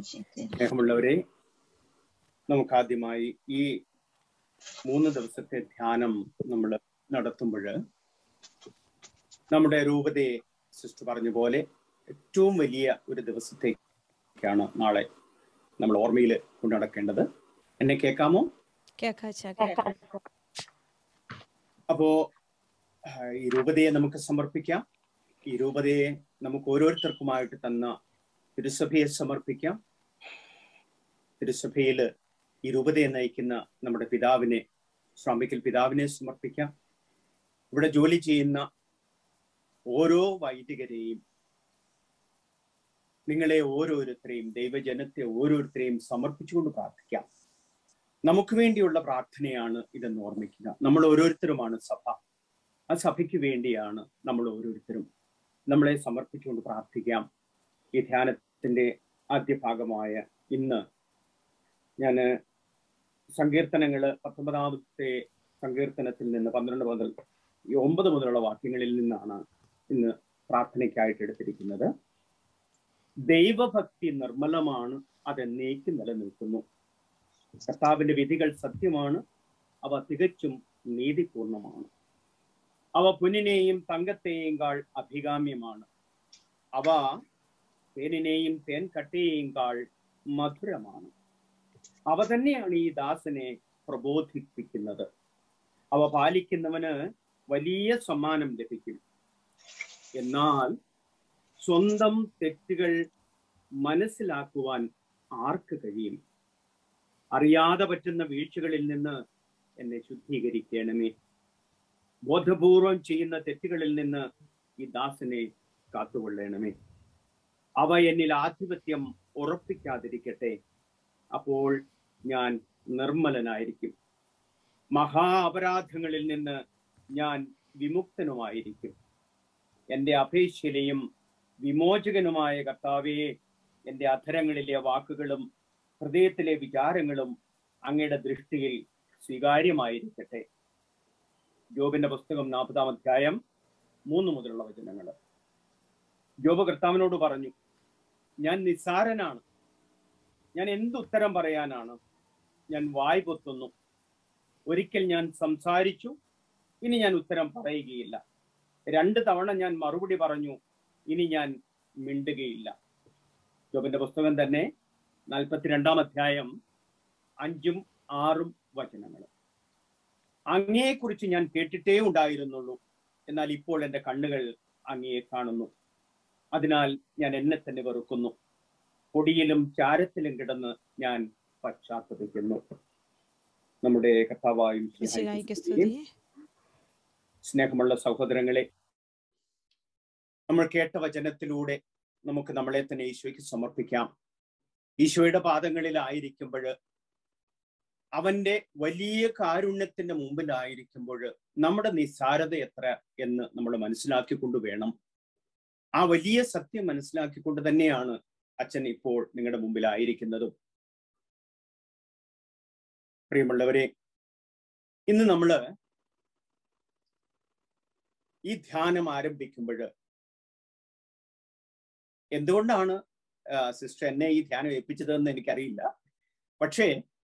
സ്നേഹമുള്ളവരെ നമുക്കാദ്യമായി ഈ മൂന്ന് ദിവസത്തെ ധ്യാനം നമ്മൾ നടത്തുമ്പോൾ നമ്മുടെ രൂപതയെ സിസ്റ്റർ പറഞ്ഞ പോലെ ഏറ്റവും വലിയ ഒരു ദിവസത്തേക്കാണ് നാളെ നമ്മൾ ഓർമ്മയിൽ കൊണ്ടു നടക്കേണ്ടത് എന്നെ കേൾക്കാമോ അപ്പോ ഈ രൂപതയെ നമുക്ക് സമർപ്പിക്കാം ഈ രൂപതയെ നമുക്ക് ഓരോരുത്തർക്കുമായിട്ട് തന്ന തിരുസഭയെ സമർപ്പിക്കാം തിരുസഭയില് ഈ രൂപതയെ നയിക്കുന്ന നമ്മുടെ പിതാവിനെ ശ്രാമിക്കൽ പിതാവിനെ സമർപ്പിക്കാം ഇവിടെ ജോലി ചെയ്യുന്ന ഓരോ വൈദികരെയും നിങ്ങളെ ഓരോരുത്തരെയും ദൈവജനത്തെ ഓരോരുത്തരെയും സമർപ്പിച്ചുകൊണ്ട് പ്രാർത്ഥിക്കാം നമുക്ക് വേണ്ടിയുള്ള പ്രാർത്ഥനയാണ് ഇതെന്ന് ഓർമ്മിക്കുക നമ്മൾ ഓരോരുത്തരുമാണ് സഭ ആ സഭയ്ക്ക് വേണ്ടിയാണ് നമ്മൾ ഓരോരുത്തരും നമ്മളെ സമർപ്പിച്ചുകൊണ്ട് പ്രാർത്ഥിക്കാം ഈ ധ്യാനത്തിന്റെ ആദ്യ ഭാഗമായ ഇന്ന് ഞാൻ സങ്കീർത്തനങ്ങള് പത്തൊമ്പതാമത്തെ സങ്കീർത്തനത്തിൽ നിന്ന് പന്ത്രണ്ട് മുതൽ ഈ ഒമ്പത് മുതലുള്ള വാക്യങ്ങളിൽ നിന്നാണ് ഇന്ന് പ്രാർത്ഥനയ്ക്കായിട്ട് എടുത്തിരിക്കുന്നത് ദൈവഭക്തി നിർമ്മലമാണ് അതെന്നേക്ക് നിലനിൽക്കുന്നു കർത്താവിന്റെ വിധികൾ സത്യമാണ് അവ തികച്ചും നീതിപൂർണമാണ് അവ പുനിനെയും തങ്കത്തെയും കാൾ അഭികാമ്യമാണ് അവ തേനിനെയും തേൻ കട്ടയെയും കാൾ മധുരമാണ് അവ തന്നെയാണ് ഈ ദാസനെ പ്രബോധിപ്പിക്കുന്നത് അവ പാലിക്കുന്നവന് വലിയ സമ്മാനം ലഭിക്കും എന്നാൽ സ്വന്തം തെറ്റുകൾ മനസ്സിലാക്കുവാൻ ആർക്ക് കഴിയും അറിയാതെ പറ്റുന്ന വീഴ്ചകളിൽ നിന്ന് എന്നെ ശുദ്ധീകരിക്കണമേ ബോധപൂർവം ചെയ്യുന്ന തെറ്റുകളിൽ നിന്ന് ഈ ദാസനെ കാത്തുകൊള്ളണമേ അവ എന്നിൽ ആധിപത്യം ഉറപ്പിക്കാതിരിക്കട്ടെ അപ്പോൾ ഞാൻ നിർമ്മലനായിരിക്കും മഹാ അപരാധങ്ങളിൽ നിന്ന് ഞാൻ വിമുക്തനുമായിരിക്കും എൻ്റെ അപേക്ഷയിലെയും വിമോചകനുമായ കർത്താവെ എൻ്റെ അധരങ്ങളിലെ വാക്കുകളും ഹൃദയത്തിലെ വിചാരങ്ങളും അങ്ങയുടെ ദൃഷ്ടിയിൽ സ്വീകാര്യമായിരിക്കട്ടെ ജോബിന്റെ പുസ്തകം നാൽപ്പതാം അധ്യായം മൂന്ന് മുതലുള്ള വചനങ്ങൾ ജോബ് കർത്താവിനോട് പറഞ്ഞു ഞാൻ നിസ്സാരനാണ് ഞാൻ എന്തുത്തരം പറയാനാണ് ഞാൻ വായ് പൊത്തുന്നു ഒരിക്കൽ ഞാൻ സംസാരിച്ചു ഇനി ഞാൻ ഉത്തരം പറയുകയില്ല രണ്ട് തവണ ഞാൻ മറുപടി പറഞ്ഞു ഇനി ഞാൻ മിണ്ടുകയില്ല ജോബിന്റെ പുസ്തകം തന്നെ നാൽപ്പത്തിരണ്ടാം അധ്യായം അഞ്ചും ആറും വചനങ്ങൾ അങ്ങയെക്കുറിച്ച് ഞാൻ കേട്ടിട്ടേ ഉണ്ടായിരുന്നുള്ളൂ എന്നാൽ ഇപ്പോൾ എൻ്റെ കണ്ണുകൾ അങ്ങയെ കാണുന്നു അതിനാൽ ഞാൻ എന്നെ തന്നെ വെറുക്കുന്നു പൊടിയിലും ചാരത്തിലും കിടന്ന് ഞാൻ പശ്ചാത്തപിക്കുന്നു നമ്മുടെ കർത്താവായും സ്നേഹമുള്ള സഹോദരങ്ങളെ നമ്മൾ കേട്ട വചനത്തിലൂടെ നമുക്ക് നമ്മളെ തന്നെ ഈശോയ്ക്ക് സമർപ്പിക്കാം ഈശോയുടെ പാദങ്ങളിലായിരിക്കുമ്പോൾ അവന്റെ വലിയ കാരുണ്യത്തിന്റെ മുമ്പിലായിരിക്കുമ്പോൾ നമ്മുടെ നിസ്സാരത എത്ര എന്ന് നമ്മൾ മനസ്സിലാക്കിക്കൊണ്ട് വേണം ആ വലിയ സത്യം മനസ്സിലാക്കിക്കൊണ്ട് തന്നെയാണ് അച്ഛൻ ഇപ്പോൾ നിങ്ങളുടെ മുമ്പിലായിരിക്കുന്നതും പ്രിയമുള്ളവരെ ഇന്ന് നമ്മള് ഈ ധ്യാനം ആരംഭിക്കുമ്പോൾ എന്തുകൊണ്ടാണ് സിസ്റ്റർ എന്നെ ഈ ധ്യാനം ഏൽപ്പിച്ചതെന്ന് എനിക്കറിയില്ല പക്ഷേ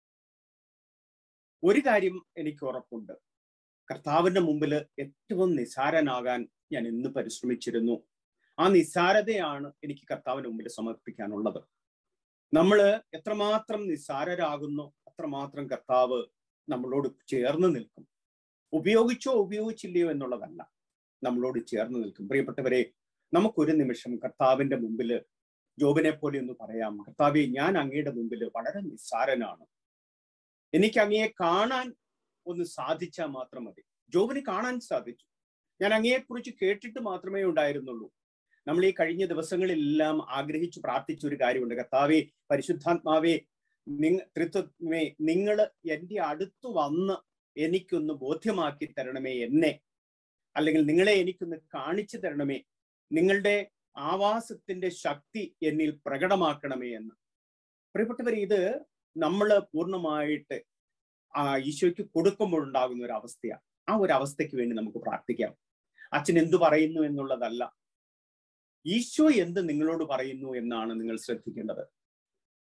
ഒരു കാര്യം എനിക്ക് ഉറപ്പുണ്ട് കർത്താവിന്റെ മുമ്പിൽ ഏറ്റവും നിസാരനാകാൻ ഞാൻ ഇന്ന് പരിശ്രമിച്ചിരുന്നു ആ നിസ്സാരതയാണ് എനിക്ക് കർത്താവിന് മുമ്പിൽ സമർപ്പിക്കാനുള്ളത് നമ്മൾ എത്രമാത്രം നിസ്സാരരാകുന്നു അത്രമാത്രം കർത്താവ് നമ്മളോട് ചേർന്ന് നിൽക്കും ഉപയോഗിച്ചോ ഉപയോഗിച്ചില്ലയോ എന്നുള്ളതല്ല നമ്മളോട് ചേർന്ന് നിൽക്കും പ്രിയപ്പെട്ടവരെ നമുക്കൊരു നിമിഷം കർത്താവിന്റെ മുമ്പിൽ ജോബിനെ പോലെ ഒന്ന് പറയാം കർത്താവെ ഞാൻ അങ്ങയുടെ മുമ്പിൽ വളരെ നിസ്സാരനാണ് എനിക്ക് അങ്ങയെ കാണാൻ ഒന്ന് സാധിച്ചാൽ മാത്രം മതി ജോബിന് കാണാൻ സാധിച്ചു ഞാൻ അങ്ങയെക്കുറിച്ച് കേട്ടിട്ട് മാത്രമേ ഉണ്ടായിരുന്നുള്ളൂ നമ്മൾ ഈ കഴിഞ്ഞ ദിവസങ്ങളിലെല്ലാം ആഗ്രഹിച്ചു പ്രാർത്ഥിച്ച ഒരു കാര്യമുണ്ട് കർത്താവെ പരിശുദ്ധാത്മാവെ നിങ്ങ തൃത്വമേ നിങ്ങൾ എൻ്റെ അടുത്ത് വന്ന് എനിക്കൊന്ന് ബോധ്യമാക്കി തരണമേ എന്നെ അല്ലെങ്കിൽ നിങ്ങളെ എനിക്കൊന്ന് കാണിച്ചു തരണമേ നിങ്ങളുടെ ആവാസത്തിന്റെ ശക്തി എന്നിൽ പ്രകടമാക്കണമേ എന്ന് പ്രിയപ്പെട്ടവർ ഇത് നമ്മൾ പൂർണ്ണമായിട്ട് ആ ഈശോയ്ക്ക് കൊടുക്കുമ്പോൾ ഉണ്ടാകുന്ന ഒരു അവസ്ഥയാണ് ആ ഒരു അവസ്ഥയ്ക്ക് വേണ്ടി നമുക്ക് പ്രാർത്ഥിക്കാം അച്ഛൻ എന്തു പറയുന്നു എന്നുള്ളതല്ല ഈശോ എന്ത് നിങ്ങളോട് പറയുന്നു എന്നാണ് നിങ്ങൾ ശ്രദ്ധിക്കേണ്ടത്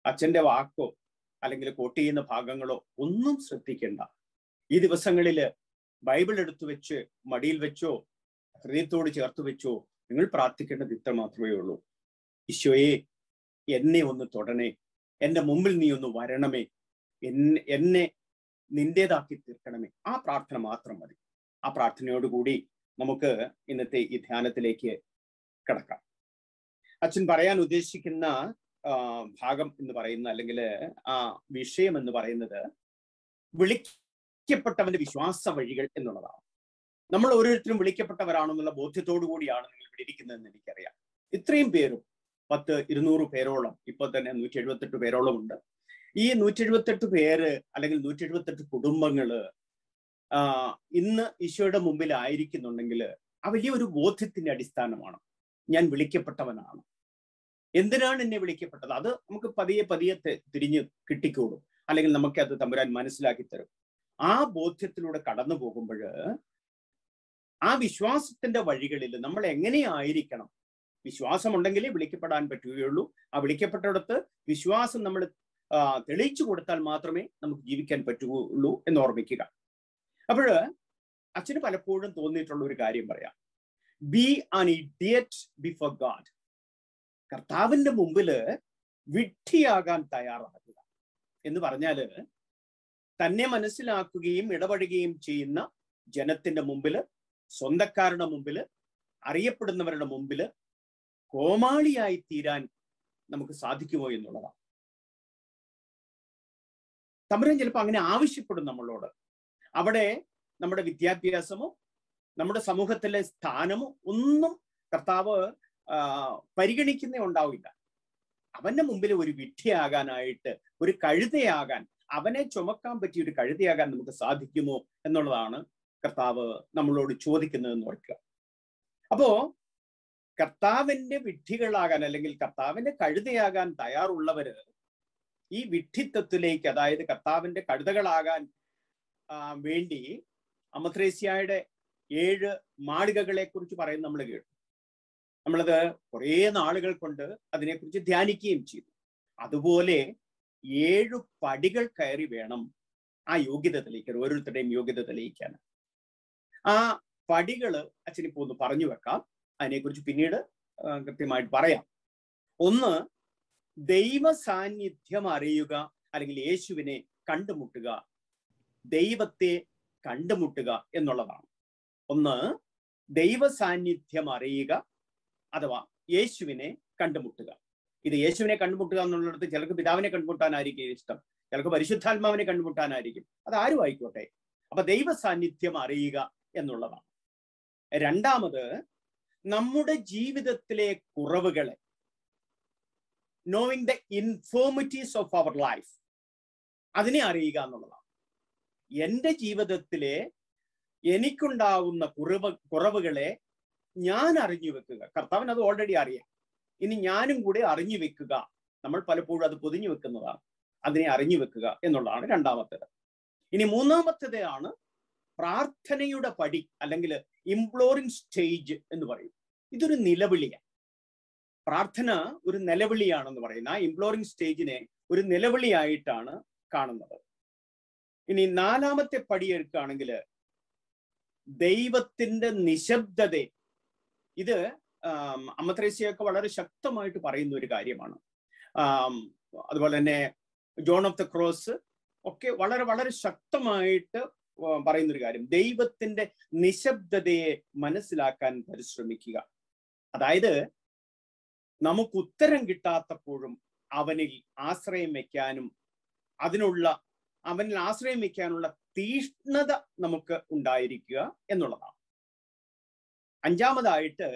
അച്ഛന്റെ വാക്കോ അല്ലെങ്കിൽ കോട്ട് ചെയ്യുന്ന ഭാഗങ്ങളോ ഒന്നും ശ്രദ്ധിക്കേണ്ട ഈ ദിവസങ്ങളില് ബൈബിൾ എടുത്തു വെച്ച് മടിയിൽ വെച്ചോ ഹൃദയത്തോട് ചേർത്ത് വെച്ചോ നിങ്ങൾ പ്രാർത്ഥിക്കേണ്ടത് ഇത്ര മാത്രമേ ഉള്ളൂ ഈശോയെ എന്നെ ഒന്ന് തൊടണേ എന്റെ മുമ്പിൽ നീ ഒന്ന് വരണമേ എന്നെ എന്നെ നിന്റേതാക്കി തീർക്കണമേ ആ പ്രാർത്ഥന മാത്രം മതി ആ പ്രാർത്ഥനയോടുകൂടി നമുക്ക് ഇന്നത്തെ ഈ ധ്യാനത്തിലേക്ക് കിടക്കാം അച്ഛൻ പറയാൻ ഉദ്ദേശിക്കുന്ന ഭാഗം എന്ന് പറയുന്ന അല്ലെങ്കിൽ ആ വിഷയം എന്ന് പറയുന്നത് വിളിക്കപ്പെട്ടവന്റെ വിശ്വാസ വഴികൾ എന്നുള്ളതാണ് നമ്മൾ ഓരോരുത്തരും വിളിക്കപ്പെട്ടവരാണെന്നുള്ള ബോധ്യത്തോടു കൂടിയാണ് നിങ്ങൾ ഇവിടെ ഇരിക്കുന്നതെന്ന് എനിക്കറിയാം ഇത്രയും പേരും പത്ത് ഇരുന്നൂറ് പേരോളം ഇപ്പൊ തന്നെ നൂറ്റി എഴുപത്തെട്ട് പേരോളം ഉണ്ട് ഈ നൂറ്റി എഴുപത്തെട്ട് പേര് അല്ലെങ്കിൽ നൂറ്റി എഴുപത്തെട്ട് കുടുംബങ്ങള് ആ ഇന്ന് ഈശോയുടെ മുമ്പിൽ ആയിരിക്കുന്നുണ്ടെങ്കിൽ ആ വലിയൊരു ബോധ്യത്തിന്റെ അടിസ്ഥാനമാണ് ഞാൻ വിളിക്കപ്പെട്ടവനാണ് എന്തിനാണ് എന്നെ വിളിക്കപ്പെട്ടത് അത് നമുക്ക് പതിയെ പതിയെ തിരിഞ്ഞ് കിട്ടിക്കോളും അല്ലെങ്കിൽ നമുക്ക് അത് തമ്പുരാൻ മനസ്സിലാക്കി തരും ആ ബോധ്യത്തിലൂടെ കടന്നു പോകുമ്പോൾ ആ വിശ്വാസത്തിന്റെ വഴികളിൽ നമ്മൾ എങ്ങനെയായിരിക്കണം വിശ്വാസം ഉണ്ടെങ്കിലേ വിളിക്കപ്പെടാൻ പറ്റുകയുള്ളൂ ആ വിളിക്കപ്പെട്ടിടത്ത് വിശ്വാസം നമ്മൾ തെളിയിച്ചു കൊടുത്താൽ മാത്രമേ നമുക്ക് ജീവിക്കാൻ പറ്റുകയുള്ളൂ എന്ന് ഓർമ്മിക്കുക അപ്പോൾ അച്ഛന് പലപ്പോഴും തോന്നിയിട്ടുള്ള ഒരു കാര്യം പറയാം be an idiot before God കർത്താവിന്റെ മുമ്പില് വിഡ്ഢിയാകാൻ തയ്യാറാകുക എന്ന് പറഞ്ഞാല് തന്നെ മനസ്സിലാക്കുകയും ഇടപഴകുകയും ചെയ്യുന്ന ജനത്തിന്റെ മുമ്പില് സ്വന്തക്കാരുടെ മുമ്പില് അറിയപ്പെടുന്നവരുടെ മുമ്പില് കോമാളിയായി തീരാൻ നമുക്ക് സാധിക്കുമോ എന്നുള്ളതാണ് തമ്പുരാൻ ചിലപ്പോൾ അങ്ങനെ ആവശ്യപ്പെടും നമ്മളോട് അവിടെ നമ്മുടെ വിദ്യാഭ്യാസമോ നമ്മുടെ സമൂഹത്തിലെ സ്ഥാനമോ ഒന്നും കർത്താവ് പരിഗണിക്കുന്നേ ഉണ്ടാവില്ല അവന്റെ മുമ്പിൽ ഒരു വിഡ്ഢിയാകാനായിട്ട് ഒരു കഴുതയാകാൻ അവനെ ചുമക്കാൻ പറ്റിയ ഒരു കഴുതയാകാൻ നമുക്ക് സാധിക്കുമോ എന്നുള്ളതാണ് കർത്താവ് നമ്മളോട് ചോദിക്കുന്നതെന്ന് ഓർക്കുക അപ്പോ കർത്താവിന്റെ വിഡ്ഢികളാകാൻ അല്ലെങ്കിൽ കർത്താവിന്റെ കഴുതയാകാൻ തയ്യാറുള്ളവര് ഈ വിഡ്ഢിത്വത്തിലേക്ക് അതായത് കർത്താവിന്റെ കഴുതകളാകാൻ വേണ്ടി അമത്രേസ്യയുടെ ഏഴ് മാളികകളെ കുറിച്ച് പറയുന്ന നമ്മൾ കേട്ടു നമ്മളത് കുറേ നാളുകൾ കൊണ്ട് അതിനെക്കുറിച്ച് ധ്യാനിക്കുകയും ചെയ്തു അതുപോലെ ഏഴു പടികൾ കയറി വേണം ആ യോഗ്യത തെളിയിക്കാൻ ഓരോരുത്തരുടെയും യോഗ്യത തെളിയിക്കാൻ ആ പടികള് അച്ഛനിപ്പോ ഒന്ന് പറഞ്ഞു വെക്കാം അതിനെക്കുറിച്ച് പിന്നീട് കൃത്യമായിട്ട് പറയാം ഒന്ന് ദൈവ സാന്നിധ്യം അറിയുക അല്ലെങ്കിൽ യേശുവിനെ കണ്ടുമുട്ടുക ദൈവത്തെ കണ്ടുമുട്ടുക എന്നുള്ളതാണ് ഒന്ന് ദൈവ സാന്നിധ്യം അറിയുക അഥവാ യേശുവിനെ കണ്ടുമുട്ടുക ഇത് യേശുവിനെ കണ്ടുമുട്ടുക എന്നുള്ളിടത്ത് ചിലർക്ക് പിതാവിനെ കണ്ടുമുട്ടാനായിരിക്കും ഇഷ്ടം ചിലർക്ക് പരിശുദ്ധാത്മാവിനെ കണ്ടുമുട്ടാനായിരിക്കും അത് ആരും ആയിക്കോട്ടെ അപ്പൊ ദൈവ സാന്നിധ്യം അറിയുക എന്നുള്ളതാണ് രണ്ടാമത് നമ്മുടെ ജീവിതത്തിലെ കുറവുകളെ knowing the infirmities of our life അതിനെ അറിയുക എന്നുള്ളതാണ് എൻ്റെ ജീവിതത്തിലെ എനിക്കുണ്ടാവുന്ന കുറവ് കുറവുകളെ ഞാൻ അറിഞ്ഞു വെക്കുക കർത്താവിന് അത് ഓൾറെഡി അറിയാം ഇനി ഞാനും കൂടെ അറിഞ്ഞു വെക്കുക നമ്മൾ പലപ്പോഴും അത് പൊതിഞ്ഞു വെക്കുന്നതാണ് അതിനെ അറിഞ്ഞു വെക്കുക എന്നുള്ളതാണ് രണ്ടാമത്തേത് ഇനി മൂന്നാമത്തേതാണ് പ്രാർത്ഥനയുടെ പടി അല്ലെങ്കിൽ ഇംപ്ലോറിംഗ് സ്റ്റേജ് എന്ന് പറയും ഇതൊരു നിലവിളിയാണ് പ്രാർത്ഥന ഒരു നിലവിളിയാണെന്ന് പറയുന്ന ആ ഇംപ്ലോറിംഗ് സ്റ്റേജിനെ ഒരു നിലവിളിയായിട്ടാണ് കാണുന്നത് ഇനി നാലാമത്തെ പടി എടുക്കുകയാണെങ്കിൽ ദൈവത്തിന്റെ നിശബ്ദത ഇത് അമ്മത്രേസ്യൊക്കെ വളരെ ശക്തമായിട്ട് പറയുന്ന ഒരു കാര്യമാണ് അതുപോലെ തന്നെ ജോൺ ഓഫ് ദ ക്രോസ് ഒക്കെ വളരെ വളരെ ശക്തമായിട്ട് പറയുന്ന ഒരു കാര്യം ദൈവത്തിന്റെ നിശബ്ദതയെ മനസ്സിലാക്കാൻ പരിശ്രമിക്കുക അതായത് നമുക്ക് ഉത്തരം കിട്ടാത്തപ്പോഴും അവനിൽ ആശ്രയം വെക്കാനും അതിനുള്ള അവനിൽ ആശ്രയം വെക്കാനുള്ള തീഷ്ണത നമുക്ക് ഉണ്ടായിരിക്കുക എന്നുള്ളതാണ് അഞ്ചാമതായിട്ട്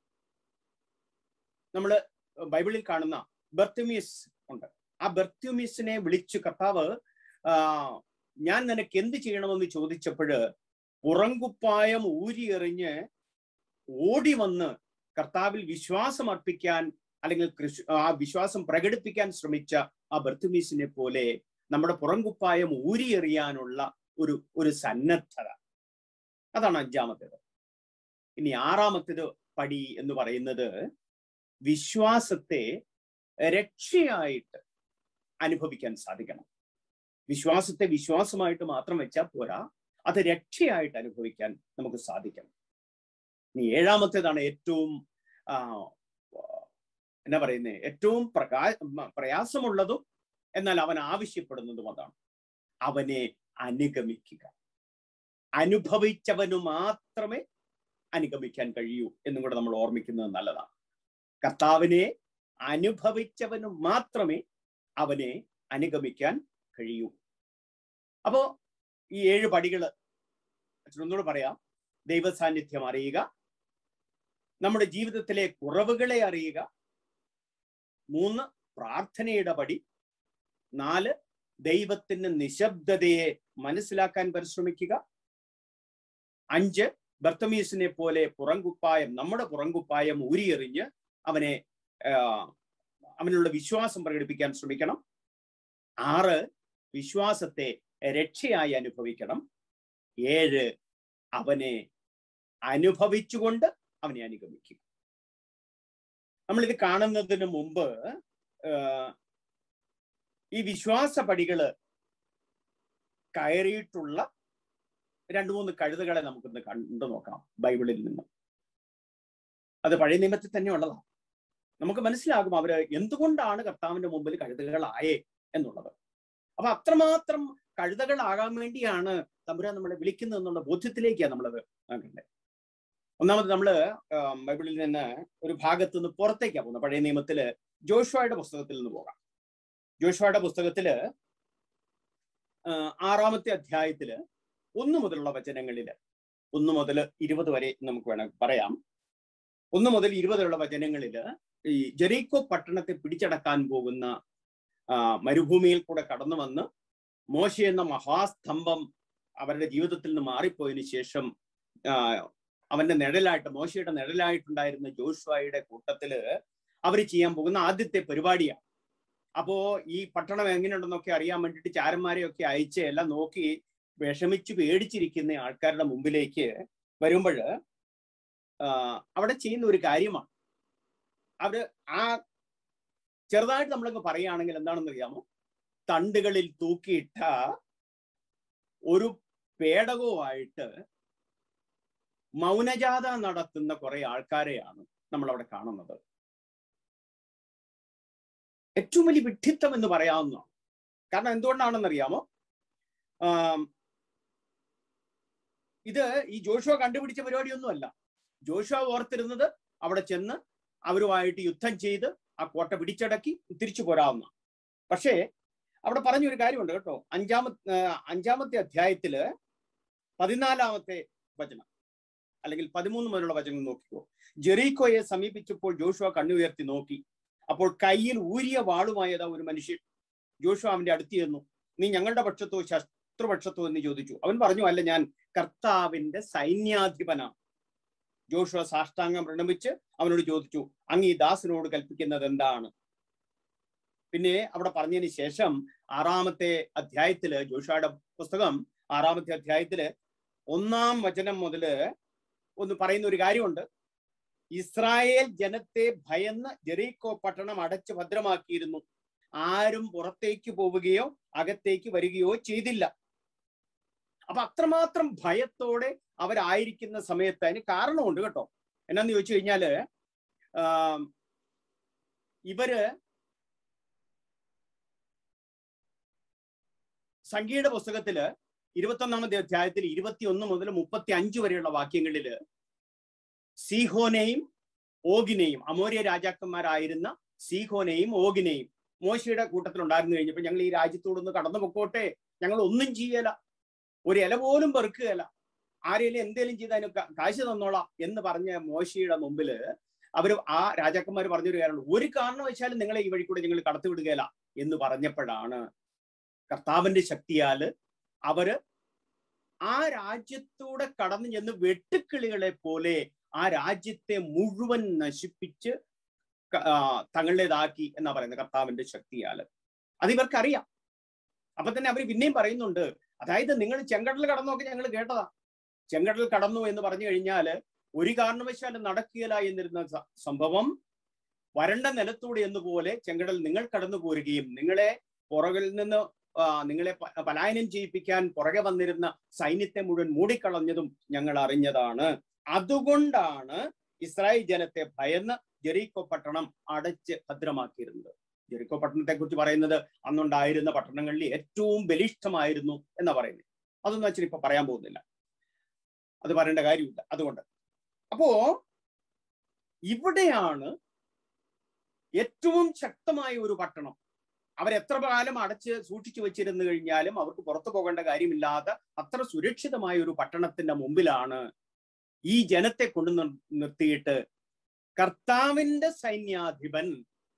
നമ്മൾ ബൈബിളിൽ കാണുന്ന ബർത്തുമീസ് ഉണ്ട് ആ ബർത്തുമീസിനെ വിളിച്ചു കർത്താവ് ഞാൻ നിനക്ക് എന്ത് ചെയ്യണമെന്ന് ചോദിച്ചപ്പോഴ് പുറങ്കുപ്പായം ഊരിയെറിഞ്ഞ് ഓടി വന്ന് കർത്താവിൽ വിശ്വാസം അർപ്പിക്കാൻ അല്ലെങ്കിൽ ആ വിശ്വാസം പ്രകടിപ്പിക്കാൻ ശ്രമിച്ച ആ ബർത്തുമീസിനെ പോലെ നമ്മുടെ പുറങ്കുപ്പായം ഊരിയെറിയാനുള്ള ഒരു ഒരു സന്നദ്ധത അതാണ് അഞ്ചാമത്തേത് ഇനി ആറാമത്തേത് പടി എന്ന് പറയുന്നത് വിശ്വാസത്തെ രക്ഷയായിട്ട് അനുഭവിക്കാൻ സാധിക്കണം വിശ്വാസത്തെ വിശ്വാസമായിട്ട് മാത്രം വെച്ചാൽ പോരാ അത് രക്ഷയായിട്ട് അനുഭവിക്കാൻ നമുക്ക് സാധിക്കണം ഇനി ഏഴാമത്തേതാണ് ഏറ്റവും ആ, എന്നാ പറയുന്നത് ഏറ്റവും പ്രകാ മ- പ്രയാസമുള്ളതും എന്നാൽ അവൻ ആവശ്യപ്പെടുന്നതും അതാണ് അവനെ അനുഗമിക്കുക അനുഭവിച്ചവന് മാത്രമേ അനുഗമിക്കാൻ കഴിയൂ എന്നും കൂടെ നമ്മൾ ഓർമ്മിക്കുന്നത് നല്ലതാണ് കർത്താവിനെ അനുഭവിച്ചവന് മാത്രമേ അവനെ അനുഗമിക്കാൻ കഴിയൂ അപ്പോ ഈ ഏഴ് പടികള് അച്ഛൻ ഒന്നുകൂടെ പറയാം ദൈവ സാന്നിധ്യം അറിയുക നമ്മുടെ ജീവിതത്തിലെ കുറവുകളെ അറിയുക മൂന്ന് പ്രാർത്ഥനയുടെ പടി നാല് ദൈവത്തിന്റെ നിശബ്ദതയെ മനസ്സിലാക്കാൻ പരിശ്രമിക്കുക അഞ്ച് ബർത്തമീസിനെ പോലെ പുറംകുപ്പായം നമ്മുടെ പുറംകുപ്പായം ഊരിയെറിഞ്ഞ് അവനെ ആ, അവനുള്ള വിശ്വാസം പ്രകടിപ്പിക്കാൻ ശ്രമിക്കണം ആറ് വിശ്വാസത്തെ രക്ഷയായി അനുഭവിക്കണം ഏഴ് അവനെ അനുഭവിച്ചുകൊണ്ട് അവനെ അനുഗമിക്കുക നമ്മളിത് കാണുന്നതിന് മുമ്പ് ആ, ഈ വിശ്വാസ പടികള് കയറിയിട്ടുള്ള രണ്ടു മൂന്ന് കഴുതുകളെ നമുക്കൊന്ന് കണ്ടു നോക്കാം ബൈബിളിൽ നിന്ന് അത് പഴയ നിയമത്തിൽ തന്നെ ഉള്ളതാണ് നമുക്ക് മനസ്സിലാകും അവര് എന്തുകൊണ്ടാണ് കർത്താവിന്റെ മുമ്പിൽ കഴുതകളായേ എന്നുള്ളത് അപ്പൊ അത്രമാത്രം കഴുതകളാകാൻ വേണ്ടിയാണ് തമ്പുരാൻ നമ്മളെ വിളിക്കുന്നത് എന്നുള്ള ബോധ്യത്തിലേക്കാണ് നമ്മളത് ആകേണ്ടത് ഒന്നാമത് നമ്മള് ആം, ബൈബിളിൽ നിന്ന് ഒരു ഭാഗത്ത് നിന്ന് പുറത്തേക്കാണ് പോകുന്നത് പഴയ നിയമത്തില് ജോഷുവയുടെ പുസ്തകത്തിൽ നിന്ന് പോകാം ജോഷുവയുടെ പുസ്തകത്തില് ആ, ആറാമത്തെ അധ്യായത്തില് ഒന്ന് മുതലുള്ള വചനങ്ങളില് ഒന്ന് മുതൽ ഇരുപത് വരെ നമുക്ക് വേണം പറയാം ഒന്ന് മുതൽ ഇരുപത് വരെയുള്ള വചനങ്ങളില് ഈ ജെറീക്കോ പട്ടണത്തെ പിടിച്ചടക്കാൻ പോകുന്ന ആ, മരുഭൂമിയിൽ കൂടെ കടന്നു വന്ന് മോശ എന്ന മഹാസ്തംഭം അവരുടെ ജീവിതത്തിൽ നിന്ന് മാറിപ്പോയതിനു ശേഷം ആ, അവന്റെ നിഴലായിട്ട് മോശയുടെ നിഴലായിട്ടുണ്ടായിരുന്ന ജോഷുവായുടെ കൂട്ടത്തില് അവർ ചെയ്യാൻ പോകുന്ന ആദ്യത്തെ പരിപാടിയാണ് അപ്പോ ഈ പട്ടണം എങ്ങനെയുണ്ടെന്നൊക്കെ അറിയാൻ വേണ്ടിയിട്ട് ചാരന്മാരെയൊക്കെ അയച്ച് എല്ലാം നോക്കി വിഷമിച്ച് പേടിച്ചിരിക്കുന്ന ആൾക്കാരുടെ മുമ്പിലേക്ക് വരുമ്പോൾ അവിടെ ചെയ്യുന്ന ഒരു കാര്യമാണ് അവര് ആ ചെറുതായിട്ട് നമ്മളൊക്കെ പറയുകയാണെങ്കിൽ എന്താണെന്ന് അറിയാമോ തണ്ടുകളിൽ തൂക്കിയിട്ട ഒരു പേടകവുമായിട്ട് മൗനജാത നടത്തുന്ന കുറെ ആൾക്കാരെയാണ് നമ്മൾ അവിടെ കാണുന്നത് ഏറ്റവും വലിയ വിഡ്ഢിത്തം എന്ന് പറയാവുന്നതാണ് കാരണം എന്തുകൊണ്ടാണെന്ന് അറിയാമോ ആം, ഇത് ഈ ജോഷുവ കണ്ടുപിടിച്ച പരിപാടിയൊന്നുമല്ല ജോഷുവ ഓർത്തിരുന്നത് അവിടെ ചെന്ന് അവരുമായിട്ട് യുദ്ധം ചെയ്ത് ആ കോട്ട പിടിച്ചടക്കി തിരിച്ചു പോരാവുന്ന പക്ഷേ അവിടെ പറഞ്ഞൊരു കാര്യമുണ്ട് കേട്ടോ അഞ്ചാമത്തെ അഞ്ചാമത്തെ അധ്യായത്തില് പതിനാലാമത്തെ വചനം അല്ലെങ്കിൽ പതിമൂന്ന് മുതലുള്ള വചനം നോക്കിക്കോ ജെറീക്കോയെ സമീപിച്ചപ്പോൾ ജോഷുവ കണ്ണുയർത്തി നോക്കി അപ്പോൾ കയ്യിൽ ഊരിയ വാളുമായതാ ഒരു മനുഷ്യൻ ജോഷുവ അവന്റെ അടുത്ത് ചെന്നു നീ ഞങ്ങളുടെ പക്ഷത്തോ ശത്രുപക്ഷത്തോ എന്ന് ചോദിച്ചു അവൻ പറഞ്ഞു അല്ല ഞാൻ കർത്താവിന്റെ സൈന്യാധിപനാണ് ജോഷുവ സാഷ്ടാംഗം പ്രണമിച്ച് അവനോട് ചോദിച്ചു അങ്ങ് ഈ ദാസനോട് കൽപ്പിക്കുന്നത് എന്താണ് പിന്നെ അവിടെ പറഞ്ഞതിന് ശേഷം ആറാമത്തെ അധ്യായത്തില് ജോഷുവയുടെ പുസ്തകം ആറാമത്തെ അധ്യായത്തില് ഒന്നാം വചനം മുതല് ഒന്ന് പറയുന്ന ഒരു കാര്യമുണ്ട് ഇസ്രായേൽ ജനത്തെ ഭയന്ന് ജെറീക്കോ പട്ടണം അടച്ചു ഭദ്രമാക്കിയിരുന്നു ആരും പുറത്തേക്ക് പോവുകയോ അകത്തേക്ക് വരികയോ ചെയ്തില്ല അപ്പൊ അത്രമാത്രം ഭയത്തോടെ അവരായിരിക്കുന്ന സമയത്ത് അതിന് കാരണമുണ്ട് കേട്ടോ എന്നാന്ന് ചോദിച്ചു കഴിഞ്ഞാല് ആം, ഇവര് സംഖ്യയുടെ പുസ്തകത്തില് ഇരുപത്തൊന്നാമത്തെ അധ്യായത്തിൽ ഇരുപത്തിയൊന്ന് മുതൽ മുപ്പത്തി അഞ്ച് വരെയുള്ള വാക്യങ്ങളില് സീഹോനെയും ഓഗിനെയും അമോര്യ രാജാക്കന്മാരായിരുന്ന സീഹോനെയും ഓഗിനെയും മോശയുടെ കൂട്ടത്തിൽ ഉണ്ടായിരുന്നു കഴിഞ്ഞപ്പോൾ ഞങ്ങൾ ഈ രാജ്യത്തോടൊന്ന് കടന്നു പൊക്കോട്ടെ ഞങ്ങൾ ഒന്നും ചെയ്യല ഒരു ഇല പോലും പെറുക്കുകയല്ല ആരെങ്കിലും എന്തേലും ചെയ്ത് അതിന് കാ- കാശ് തന്നോളാം എന്ന് പറഞ്ഞ മോശയുടെ മുമ്പില് അവര് ആ രാജാക്കന്മാർ പറഞ്ഞൊരു കാര്യമുള്ളൂ ഒരു കാരണവശാലും നിങ്ങളെ ഈ വഴി കൂടെ ഞങ്ങൾ കടത്തിവിടുകയില്ല എന്ന് പറഞ്ഞപ്പോഴാണ് കർത്താവിന്റെ ശക്തിയാല് അവര് ആ രാജ്യത്തൂടെ കടന്നു ചെന്ന് വെട്ടുക്കിളികളെ പോലെ ആ രാജ്യത്തെ മുഴുവൻ നശിപ്പിച്ച് ക- ആ, തങ്ങളുടേതാക്കി എന്നാ പറയുന്നത് കർത്താവിന്റെ ശക്തിയാല് അത് ഇവർക്കറിയാം അപ്പൊ തന്നെ അവർ പിന്നെയും പറയുന്നുണ്ട് അതായത് നിങ്ങൾ ചെങ്കടൽ കടന്നൊക്കെ ഞങ്ങൾ കേട്ടതാ ചെങ്കടൽ കടന്നു എന്ന് പറഞ്ഞു കഴിഞ്ഞാല് ഒരു കാരണവശാലും നടക്കുകയില്ല എന്നിരുന്ന സ- സംഭവം വരണ്ട നിലത്തൂടെ എന്നപോലെ ചെങ്കടൽ നിങ്ങൾ കടന്നു പോരുകയും നിങ്ങളെ പുറകിൽ നിന്ന് ആ, നിങ്ങളെ പ- പലായനം ചെയ്യിപ്പിക്കാൻ പുറകെ വന്നിരുന്ന സൈന്യത്തെ മുഴുവൻ മൂടിക്കളഞ്ഞതും ഞങ്ങൾ അറിഞ്ഞതാണ് അതുകൊണ്ടാണ് ഇസ്രായേൽ ജനത്തെ ഭയന്ന് ജെറീക്കോ പട്ടണം അടച്ച് ഭദ്രമാക്കിയിരുന്നത് ജെറിക്കോ പട്ടണത്തെ കുറിച്ച് പറയുന്നത് അന്നുണ്ടായിരുന്ന പട്ടണങ്ങളിൽ ഏറ്റവും ബലിഷ്ഠമായിരുന്നു എന്നാ പറയുന്നത് അതൊന്നും അച്ഛൻ ഇപ്പൊ പറയാൻ പോകുന്നില്ല അത് പറയേണ്ട കാര്യമില്ല അതുകൊണ്ട് അപ്പോ ഇവിടെയാണ് ഏറ്റവും ശക്തമായ ഒരു പട്ടണം അവരെത്ര കാലം അടച്ച് സൂക്ഷിച്ചു വെച്ചിരുന്നു കഴിഞ്ഞാലും അവർക്ക് പുറത്തു പോകേണ്ട കാര്യമില്ലാത്ത അത്ര സുരക്ഷിതമായ ഒരു പട്ടണത്തിന്റെ മുമ്പിലാണ് ഈ ജനത്തെ കൊണ്ടു നിർ- നിർത്തിയിട്ട് കർത്താവിന്റെ സൈന്യാധിപൻ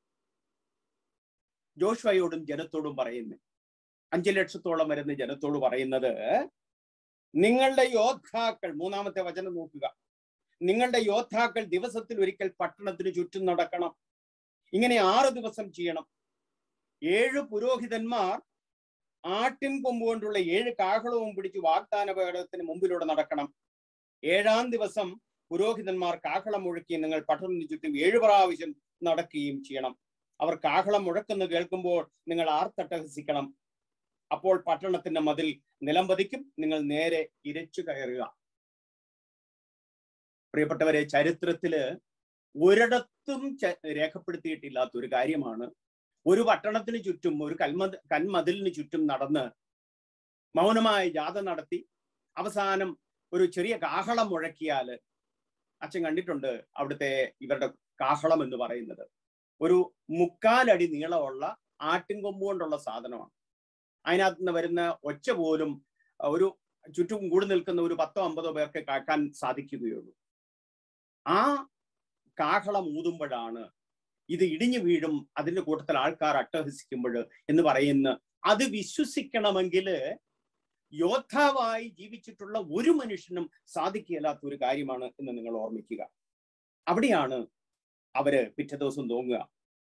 ജോഷ്വയോടും ജനത്തോടും പറയുന്നു അഞ്ചു ലക്ഷത്തോളം വരുന്ന ജനത്തോട് പറയുന്നത് നിങ്ങളുടെ യോദ്ധാക്കൾ മൂന്നാമത്തെ വചനം നോക്കുക നിങ്ങളുടെ യോദ്ധാക്കൾ ദിവസത്തിൽ ഒരിക്കൽ പട്ടണത്തിന് ചുറ്റും നടക്കണം ഇങ്ങനെ ആറ് ദിവസം ചെയ്യണം ഏഴ് പുരോഹിതന്മാർ ആട്ടിൻ കൊമ്പ് കൊണ്ടുള്ള ഏഴ് കാഹളവും പിടിച്ച് വാഗ്ദാന പേടകത്തിന് മുമ്പിലൂടെ നടക്കണം ഏഴാം ദിവസം പുരോഹിതന്മാർ കാഹളം മുഴക്കി നിങ്ങൾ പട്ടണത്തിന് ചുറ്റും ഏഴ് പ്രാവശ്യം നടക്കുകയും ചെയ്യണം അവർ കാഹളം മുഴക്കുന്നു കേൾക്കുമ്പോൾ നിങ്ങൾ ആർത്തട്ടഹസിക്കണം അപ്പോൾ പട്ടണത്തിന്റെ മതിൽ നിലംപതിക്കും നിങ്ങൾ നേരെ ഇരച്ചു കയറുക പ്രിയപ്പെട്ടവരെ ചരിത്രത്തില് ഒരിടത്തും ച- രേഖപ്പെടുത്തിയിട്ടില്ലാത്ത ഒരു കാര്യമാണ് ഒരു പട്ടണത്തിന് ചുറ്റും ഒരു കൽമത് കന്മതിലിന് ചുറ്റും നടന്ന് മൗനമായ ജാഥ നടത്തി അവസാനം ഒരു ചെറിയ കാഹളം മുഴക്കിയാല് അച്ഛൻ കണ്ടിട്ടുണ്ട് അവിടുത്തെ ഇവരുടെ കാഹളം എന്ന് പറയുന്നത് ഒരു മുക്കാലടി നീളമുള്ള ആട്ടിൻകൊമ്പ് കൊണ്ടുള്ള സാധനമാണ് അതിനകത്ത് നിന്ന് വരുന്ന ഒച്ച പോലും അഹ് ഒരു ചുറ്റും കൂടി നിൽക്കുന്ന ഒരു പത്തോ അമ്പതോ പേർക്ക് കേൾക്കാൻ സാധിക്കുകയുള്ളൂ ആ കാഹളം ഊതുമ്പോഴാണ് ഇത് ഇടിഞ്ഞു വീഴും അതിന്റെ കൂട്ടത്തിൽ ആൾക്കാർ അട്ടഹസിക്കുമ്പോൾ എന്ന് പറയുന്ന അത് വിശ്വസിക്കണമെങ്കിൽ യോദ്ധാവായി ജീവിച്ചിട്ടുള്ള ഒരു മനുഷ്യനും സാധിക്കില്ലാത്ത ഒരു കാര്യമാണ് എന്ന് നിങ്ങൾ ഓർമ്മിക്കുക അവിടെയാണ് അവര് പിറ്റേ ദിവസം തോന്നുക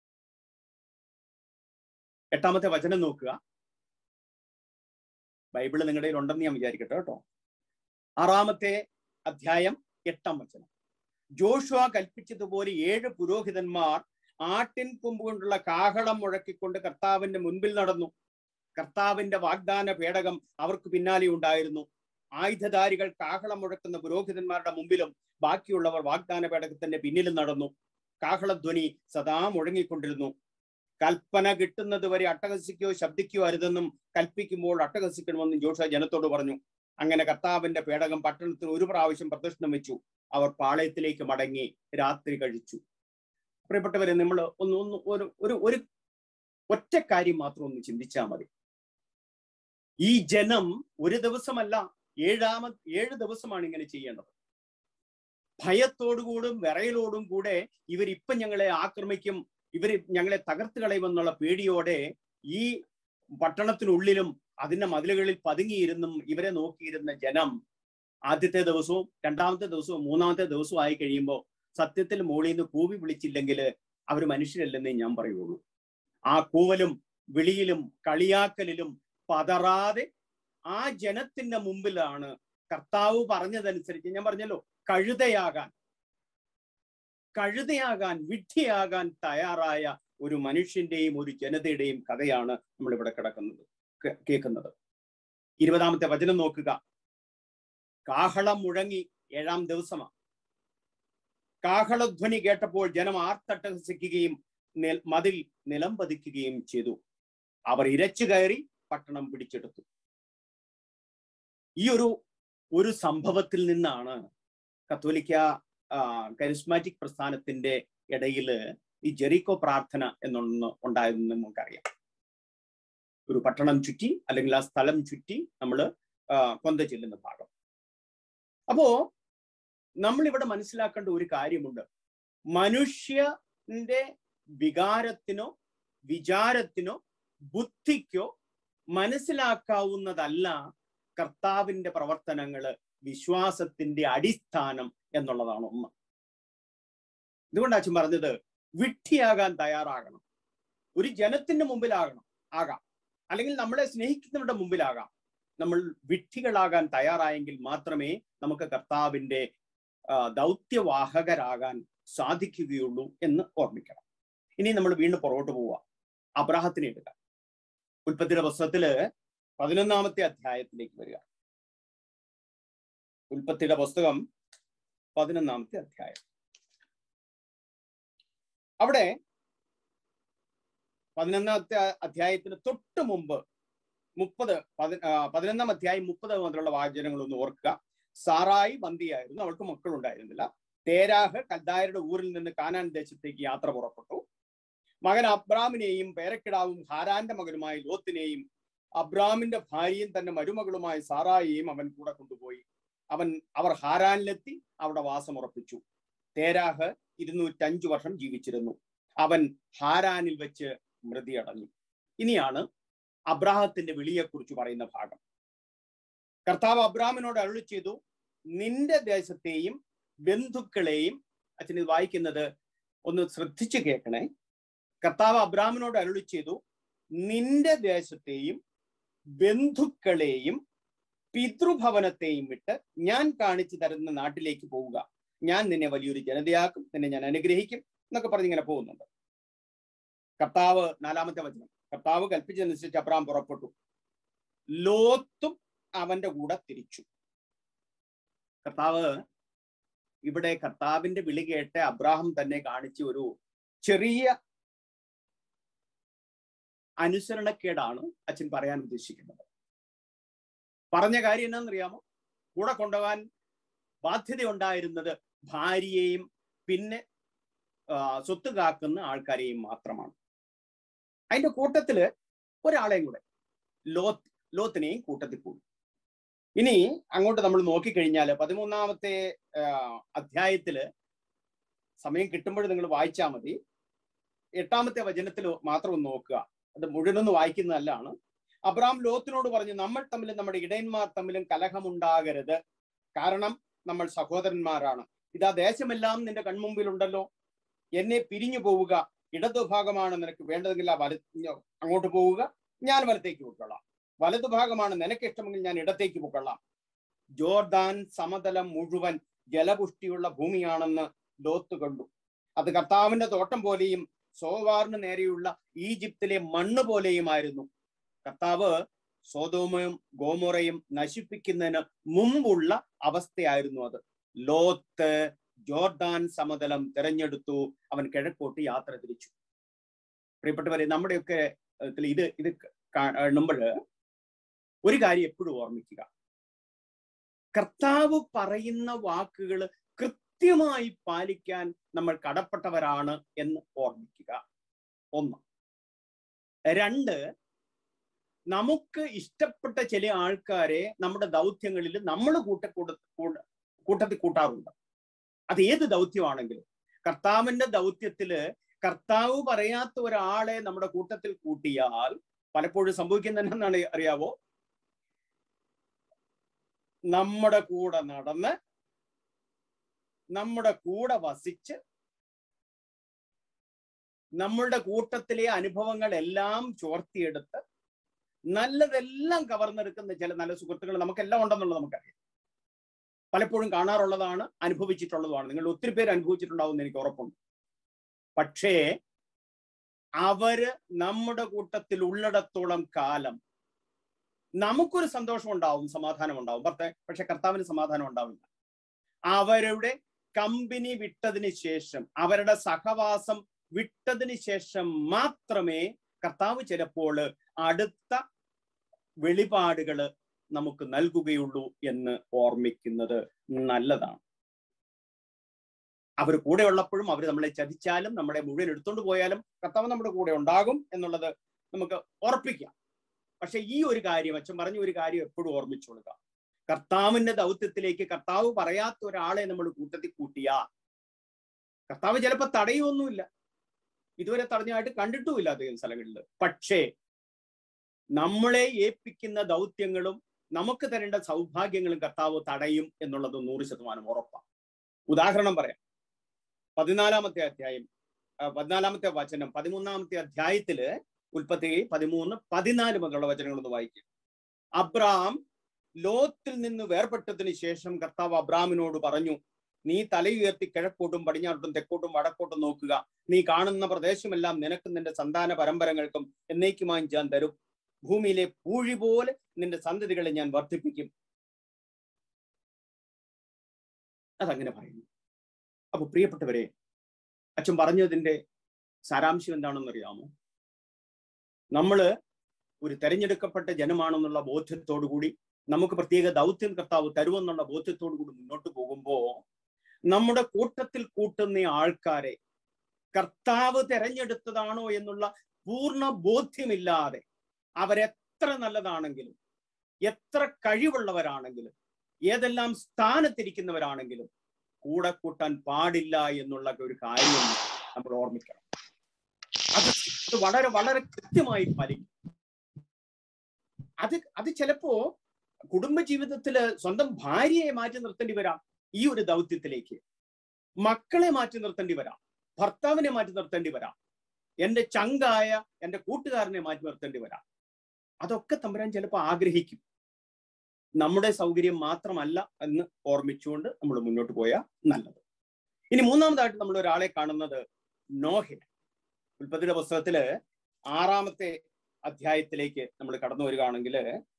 എട്ടാമത്തെ വചനം നോക്കുക ബൈബിള് നിങ്ങളുടെ കയ്യിൽ ഉണ്ടെന്ന് ഞാൻ വിചാരിക്കട്ടെ കേട്ടോ ആറാമത്തെ അധ്യായം എട്ടാം വചനം ജോഷുവ കൽപ്പിച്ചതുപോലെ ഏഴ് പുരോഹിതന്മാർ ആട്ടിൻ കൊമ്പ് കൊണ്ടുള്ള കാഹളം മുഴക്കിക്കൊണ്ട് കർത്താവിന്റെ മുൻപിൽ നടന്നു കർത്താവിന്റെ വാഗ്ദാന പേടകം അവർക്ക് പിന്നാലെ ഉണ്ടായിരുന്നു ആയുധധാരികൾ കാഹളം മുഴക്കുന്ന പുരോഹിതന്മാരുടെ മുമ്പിലും ബാക്കിയുള്ളവർ വാഗ്ദാന പേടകത്തിന്റെ പിന്നിലും നടന്നു കാഹളധ്വനി സദാ മുഴങ്ങിക്കൊണ്ടിരുന്നു കൽപ്പന കിട്ടുന്നത് വരെ അട്ടഹസിക്കോ ശബ്ദിക്കോ അരുതെന്നും കൽപ്പിക്കുമ്പോൾ അട്ടഹസിക്കണമെന്നും ജോഷ ജനത്തോട് പറഞ്ഞു അങ്ങനെ കർത്താവിന്റെ പേടകം പട്ടണത്തിൽ ഒരു പ്രാവശ്യം പ്രദർശനം വെച്ചു അവർ പാളയത്തിലേക്ക് മടങ്ങി രാത്രി കഴിച്ചു പ്രിയപ്പെട്ടവരെ നമ്മൾ ഒന്ന് ഒന്ന് ഒരു ഒരു ഒരു ഒറ്റ കാര്യം മാത്രം ഒന്ന് ചിന്തിച്ചാൽ മതി ഈ ജനം ഒരു ദിവസമല്ല ഏഴാമ ഏഴ് ദിവസമാണ് ഇങ്ങനെ ചെയ്യേണ്ടത് ഭയത്തോടുകൂടും വിറയലോടും കൂടെ ഇവർ ഇപ്പം ഞങ്ങളെ ആക്രമിക്കും ഇവർ ഞങ്ങളെ തകർത്ത് കളയുമെന്നുള്ള പേടിയോടെ ഈ പട്ടണത്തിനുള്ളിലും അതിന്റെ മതിലുകളിൽ പതുങ്ങിയിരുന്നും ഇവരെ നോക്കിയിരുന്ന ജനം ആദ്യത്തെ ദിവസവും രണ്ടാമത്തെ ദിവസവും മൂന്നാമത്തെ ദിവസവും ആയി കഴിയുമ്പോൾ സത്യത്തിൽ മോളിൽ നിന്ന് കൂവി വിളിച്ചില്ലെങ്കിൽ അവർ മനുഷ്യരല്ലെന്നേ ഞാൻ പറയുള്ളൂ ആ കൂവലും വിളിയിലും കളിയാക്കലിലും പതറാതെ ആ ജനത്തിന്റെ മുമ്പിലാണ് കർത്താവ് പറഞ്ഞതനുസരിച്ച് ഞാൻ പറഞ്ഞല്ലോ കഴുതയാകാൻ കഴുതയാകാൻ വിഡ്ഢിയാകാൻ തയ്യാറായ ഒരു മനുഷ്യന്റെയും ഒരു ജനതയുടെയും കഥയാണ് നമ്മൾ ഇവിടെ കിടക്കുന്നത് കേ- കേൾക്കുന്നത് ഇരുപതാമത്തെ വചനം നോക്കുക കാഹളം മുഴങ്ങി ഏഴാം ദിവസമാണ് കാഹളധ്വനി കേട്ടപ്പോൾ ജനം ആർത്തട്ടഹസിക്കുകയും നെൽ- മതിൽ നിലം പതിക്കുകയും ചെയ്തു അവർ ഇരച്ചു കയറി പട്ടണം പിടിച്ചെടുത്തു ഈ ഒരു ഒരു സംഭവത്തിൽ നിന്നാണ് കത്തോലിക്ക കരിസ്മാറ്റിക് പ്രസ്ഥാനത്തിന്റെ ഇടയിൽ ഈ ജെറിക്കോ പ്രാർത്ഥന എന്നൊന്ന് ഉണ്ടായതെന്ന് നമുക്കറിയാം ഒരു പട്ടണം ചുറ്റി അല്ലെങ്കിൽ ആ സ്ഥലം ചുറ്റി നമ്മൾ കൊന്ത ചെല്ലുന്ന ഭാഗം അപ്പോ നമ്മൾ ഇവിടെ മനസ്സിലാക്കേണ്ട ഒരു കാര്യമുണ്ട് മനുഷ്യന്റെ വികാരത്തിനോ വിചാരത്തിനോ ബുദ്ധിക്കോ മനസ്സിലാക്കാവുന്നതല്ല കർത്താവിന്റെ പ്രവർത്തനങ്ങള് വിശ്വാസത്തിന്റെ അടിസ്ഥാനം എന്നുള്ളതാണ് ഒന്ന് ഇതുകൊണ്ട് അച്ഛൻ പറഞ്ഞത് വിഡ്ഢിയാകാൻ തയ്യാറാകണം ഒരു ജനത്തിന്റെ മുമ്പിലാകണം ആകാം അല്ലെങ്കിൽ നമ്മളെ സ്നേഹിക്കുന്നവരുടെ മുമ്പിലാകാം നമ്മൾ വിഡ്ഢികളാകാൻ തയ്യാറായെങ്കിൽ മാത്രമേ നമുക്ക് കർത്താവിന്റെ ആ, ദൗത്യവാഹകരാകാൻ സാധിക്കുകയുള്ളൂ എന്ന് ഓർമ്മിക്കണം ഇനി നമ്മൾ വീണ്ടും പുറകോട്ട് പോവുക അബ്രാഹത്തിനെ എടുക്കാം ഉൽപ്പത്തിയുടെ പുസ്തകത്തില് പതിനൊന്നാമത്തെ അധ്യായത്തിലേക്ക് വരിക ഉൽപ്പത്തിയുടെ പുസ്തകം പതിനൊന്നാമത്തെ അധ്യായം അവിടെ പതിനൊന്നാമത്തെ അധ്യായത്തിന് തൊട്ട് മുമ്പ് മുപ്പത് പതി ആ, പതിനൊന്നാം അധ്യായം മുപ്പത് മുതലുള്ള വാചനങ്ങൾ ഒന്ന് ഓർക്കുക സാറായി മന്തിയായിരുന്നു അവൾക്ക് മക്കളുണ്ടായിരുന്നില്ല തേരാഹ് കൽദായരുടെ ഊരിൽ നിന്ന് കാനാൻ ദേശത്തേക്ക് യാത്ര പുറപ്പെട്ടു മകൻ അബ്രാമിനെയും പേരക്കിടാവും ഹാരാന്റെ മകനുമായ ലോത്തിനെയും അബ്രാമിന്റെ ഭാര്യയും തന്റെ മരുമകളുമായ സാറായിയെയും അവൻ കൂടെ കൊണ്ടുപോയി അവൻ അവർ ഹാരാനിലെത്തി അവിടെ വാസമുറപ്പിച്ചു തേരാഹ് ഇരുന്നൂറ്റഞ്ചു വർഷം ജീവിച്ചിരുന്നു അവൻ ഹാരാനിൽ വെച്ച് മൃതിയടഞ്ഞു ഇനിയാണ് അബ്രാഹത്തിന്റെ വിളിയെക്കുറിച്ച് പറയുന്ന ഭാഗം കർത്താവ് അബ്രാമിനോട് അരുളി ചെയ്തു നിന്റെ ദേശത്തെയും ബന്ധുക്കളെയും അച്ഛൻ ഇത് വായിക്കുന്നത് ഒന്ന് ശ്രദ്ധിച്ചു കേൾക്കണേ കർത്താവ് അബ്രാമിനോട് അരുളി ചെയ്തു നിന്റെ ദേശത്തെയും ബന്ധുക്കളെയും പിതൃഭവനത്തെയും വിട്ട് ഞാൻ കാണിച്ചു തരുന്ന നാട്ടിലേക്ക് പോവുക ഞാൻ നിന്നെ വലിയൊരു ജനതയാക്കും നിന്നെ ഞാൻ അനുഗ്രഹിക്കും എന്നൊക്കെ പറഞ്ഞ് ഇങ്ങനെ പോകുന്നുണ്ട് കർത്താവ് നാലാമത്തെ വചനം കർത്താവ് കൽപ്പിച്ചതനുസരിച്ച് അബ്രാം പുറപ്പെട്ടു ലോത്തും അവന്റെ കൂടെ തിരിച്ചു കർത്താവ് ഇവിടെ കർത്താവിന്റെ വിളി കേട്ട് അബ്രാഹം തന്നെ കാണിച്ച ഒരു ചെറിയ അനുസരണക്കേടാണ് അച്ഛൻ പറയാൻ ഉദ്ദേശിക്കുന്നത് പറഞ്ഞ കാര്യം എന്നാണെന്നറിയാമോ കൂടെ കൊണ്ടുപോകാൻ ബാധ്യത ഉണ്ടായിരുന്നത് ഭാര്യയെയും പിന്നെ ആ, സ്വത്ത് കാക്കുന്ന ആൾക്കാരെയും മാത്രമാണ് അതിന്റെ കൂട്ടത്തില് ഒരാളെയും കൂടെ ലോത്ത് ലോത്തിനെയും കൂട്ടത്തിൽ കൂടി ഇനി അങ്ങോട്ട് നമ്മൾ നോക്കിക്കഴിഞ്ഞാൽ പതിമൂന്നാമത്തെ ആ, അധ്യായത്തില് സമയം കിട്ടുമ്പോൾ നിങ്ങൾ വായിച്ചാൽ മതി എട്ടാമത്തെ വചനത്തിൽ മാത്രം ഒന്ന് നോക്കുക അത് മുഴുവനൊന്ന് വായിക്കുന്നതല്ലാണ് അബ്രാം ലോത്തിനോട് പറഞ്ഞു നമ്മൾ തമ്മിലും നമ്മുടെ ഇടയന്മാർ തമ്മിലും കലഹമുണ്ടാകരുത് കാരണം നമ്മൾ സഹോദരന്മാരാണ് ഇതാ ദേശമെല്ലാം നിന്റെ കൺമുമ്പിലുണ്ടല്ലോ എന്നെ പിരിഞ്ഞു പോവുക ഇടതുഭാഗമാണ് നിനക്ക് വേണ്ടതെങ്കിൽ ആ വല അങ്ങോട്ട് പോവുക ഞാൻ വലത്തേക്ക് പൊക്കൊള്ളാം വലതുഭാഗമാണ് നിനക്ക് ഇഷ്ടമെങ്കിൽ ഞാൻ ഇടത്തേക്ക് പൊക്കൊള്ളാം ജോർദാൻ സമതലം മുഴുവൻ ജലപുഷ്ടിയുള്ള ഭൂമിയാണെന്ന് ലോത്ത് കണ്ടു അത് കർത്താവിന്റെ തോട്ടം പോലെയും സോവാറിന് നേരെയുള്ള ഈജിപ്തിലെ മണ്ണ് പോലെയുമായിരുന്നു കർത്താവ് സോതോമയും ഗോമോറയും നശിപ്പിക്കുന്നതിന് മുമ്പുള്ള അവസ്ഥയായിരുന്നു അത് ലോത്ത് ജോർദാൻ സമതലം തിരഞ്ഞെടുത്തു അവൻ കിഴക്കോട്ട് യാത്ര തിരിച്ചു പ്രിയപ്പെട്ടവരെ നമ്മുടെയൊക്കെ ഇതിൽ ഇത് ഇത് കാണുമ്പോൾ ഒരു കാര്യം എപ്പോഴും ഓർമ്മിക്കുക കർത്താവ് പറയുന്ന വാക്കുകൾ കൃത്യമായി പാലിക്കാൻ നമ്മൾ കടപ്പെട്ടവരാണ് എന്ന് ഓർമ്മിക്കുക ഒന്ന് രണ്ട് നമുക്ക് ഇഷ്ടപ്പെട്ട ചില ആൾക്കാരെ നമ്മുടെ ദൗത്യങ്ങളിൽ നമ്മൾ കൂട്ട കൂട്ടത്തിൽ കൂട്ടാറുണ്ട് അത് ഏത് ദൗത്യമാണെങ്കിലും കർത്താവിന്റെ ദൗത്യത്തില് കർത്താവ് പറയാത്ത ഒരാളെ നമ്മുടെ കൂട്ടത്തിൽ കൂട്ടിയാൽ പലപ്പോഴും സംഭവിക്കുന്നത് എന്നാണ് അറിയാവോ നമ്മുടെ കൂടെ നടന്ന് നമ്മുടെ കൂടെ വസിച്ച് നമ്മളുടെ കൂട്ടത്തിലെ അനുഭവങ്ങളെല്ലാം ചോർത്തിയെടുത്ത് നല്ലതെല്ലാം കവർന്നെടുക്കുന്ന ചില നല്ല സുഹൃത്തുക്കൾ നമുക്കെല്ലാം ഉണ്ടെന്നുള്ളത് നമുക്കറിയാം പലപ്പോഴും കാണാറുള്ളതാണ് അനുഭവിച്ചിട്ടുള്ളതുമാണ് നിങ്ങൾ ഒത്തിരി പേര് അനുഭവിച്ചിട്ടുണ്ടാവും എന്ന് എനിക്ക് ഉറപ്പുണ്ട് പക്ഷേ അവര് നമ്മുടെ കൂട്ടത്തിൽ ഉള്ളിടത്തോളം കാലം നമുക്കൊരു സന്തോഷം ഉണ്ടാവും സമാധാനം ഉണ്ടാവും പക്ഷേ പക്ഷെ കർത്താവിന് സമാധാനം ഉണ്ടാവില്ല അവരുടെ കമ്പനി വിട്ടതിന് ശേഷം അവരുടെ സഹവാസം വിട്ടതിന് ശേഷം മാത്രമേ കർത്താവ് ചിലപ്പോൾ അടുത്ത വെളിപാടുകൾ നമുക്ക് നൽകുകയുള്ളൂ എന്ന് ഓർമ്മിക്കുന്നത് നല്ലതാണ് അവർ കൂടെ ഉള്ളപ്പോഴും അവർ നമ്മളെ ചതിച്ചാലും നമ്മളെ മുഴുവൻ എടുത്തുകൊണ്ട് പോയാലും കർത്താവ് നമ്മുടെ കൂടെ ഉണ്ടാകും എന്നുള്ളത് നമുക്ക് ഉറപ്പിക്കാം പക്ഷെ ഈ ഒരു കാര്യം അച്ഛൻ പറഞ്ഞ ഒരു കാര്യം എപ്പോഴും ഓർമ്മിച്ചോളുക കർത്താവിന്റെ ദൗത്യത്തിലേക്ക് കർത്താവ് പറയാത്ത ഒരാളെ നമ്മൾ കൂട്ടത്തിൽ കൂട്ടിയാ കർത്താവ് ചിലപ്പോൾ തടയൊന്നുമില്ല ഇതുവരെ തടഞ്ഞായിട്ട് കണ്ടിട്ടുമില്ല അധികം സ്ഥലങ്ങളിൽ പക്ഷേ നമ്മളെ ഏൽപ്പിക്കുന്ന ദൗത്യങ്ങളും നമുക്ക് തരേണ്ട സൗഭാഗ്യങ്ങളും കർത്താവ് തടയും എന്നുള്ളത് നൂറ് ശതമാനം ഉറപ്പാണ് ഉദാഹരണം പറയാം പതിനാലാമത്തെ അധ്യായം പതിനാലാമത്തെ വചനം പതിമൂന്നാമത്തെ അധ്യായത്തില് ഉൽപ്പത്തി പതിമൂന്ന് പതിനാല് മുതലുള്ള വചനങ്ങൾ ഒന്ന് വായിക്കും അബ്രാം ലോത്തിൽ നിന്ന് വേർപെട്ടതിന് ശേഷം കർത്താവ് അബ്രാമിനോട് പറഞ്ഞു നീ തലയുയർത്തി കിഴക്കോട്ടും പടിഞ്ഞാട്ടോട്ടും തെക്കോട്ടും വടക്കോട്ടും നോക്കുക നീ കാണുന്ന പ്രദേശമെല്ലാം നിനക്കും നിന്റെ സന്താന പരമ്പരകൾക്കും എന്നേക്കുമായി ഞാൻ തരും ഭൂമിയിലെ പൂഴി പോലെ നിന്റെ സന്തതികളെ ഞാൻ വർദ്ധിപ്പിക്കും അതങ്ങനെ പറയുന്നു അപ്പൊ പ്രിയപ്പെട്ടവരെ അച്ഛൻ പറഞ്ഞതിന്റെ സാരാംശം എന്താണെന്ന് അറിയാമോ നമ്മള് ഒരു തെരഞ്ഞെടുക്കപ്പെട്ട ജനമാണെന്നുള്ള ബോധ്യത്തോടു കൂടി നമുക്ക് പ്രത്യേക ദൗത്യം കർത്താവ് തരുമെന്നുള്ള ബോധ്യത്തോടു കൂടി മുന്നോട്ട് പോകുമ്പോ നമ്മുടെ കൂട്ടത്തിൽ കൂട്ടുന്ന ആൾക്കാരെ കർത്താവ് തെരഞ്ഞെടുത്തതാണോ എന്നുള്ള പൂർണ്ണ ബോധ്യമില്ലാതെ അവരെത്ര നല്ലതാണെങ്കിലും എത്ര കഴിവുള്ളവരാണെങ്കിലും ഏതെല്ലാം സ്ഥാനത്തിരിക്കുന്നവരാണെങ്കിലും കൂടെ കൂട്ടാൻ പാടില്ല എന്നുള്ള ഒരു കാര്യം നമ്മൾ ഓർമ്മിക്കണം അത് അത് വളരെ വളരെ കൃത്യമായി പാലിക്കും അത് അത് ചിലപ്പോ കുടുംബ ജീവിതത്തില് സ്വന്തം ഭാര്യയെ മാറ്റി നിർത്തേണ്ടി വരാം ഈ ഒരു ദൗത്യത്തിലേക്ക് മക്കളെ മാറ്റി നിർത്തേണ്ടി വരാം ഭർത്താവിനെ മാറ്റി നിർത്തേണ്ടി വരാം എന്റെ ചങ്കായ എന്റെ കൂട്ടുകാരനെ മാറ്റി നിർത്തേണ്ടി വരാം അതൊക്കെ തമ്പുരാൻ ചിലപ്പോൾ ആഗ്രഹിക്കും നമ്മുടെ സൗകര്യം മാത്രമല്ല എന്ന് ഓർമ്മിച്ചുകൊണ്ട് നമ്മൾ മുന്നോട്ട് പോയാൽ നല്ലത് ഇനി മൂന്നാമതായിട്ട് നമ്മൾ ഒരാളെ കാണുന്നത് നോഹെ ഉൽപ്പത്തിയുടെ പുസ്തകത്തില് ആറാമത്തെ അധ്യായത്തിലേക്ക് നമ്മൾ കടന്നു വരികയാണെങ്കിൽ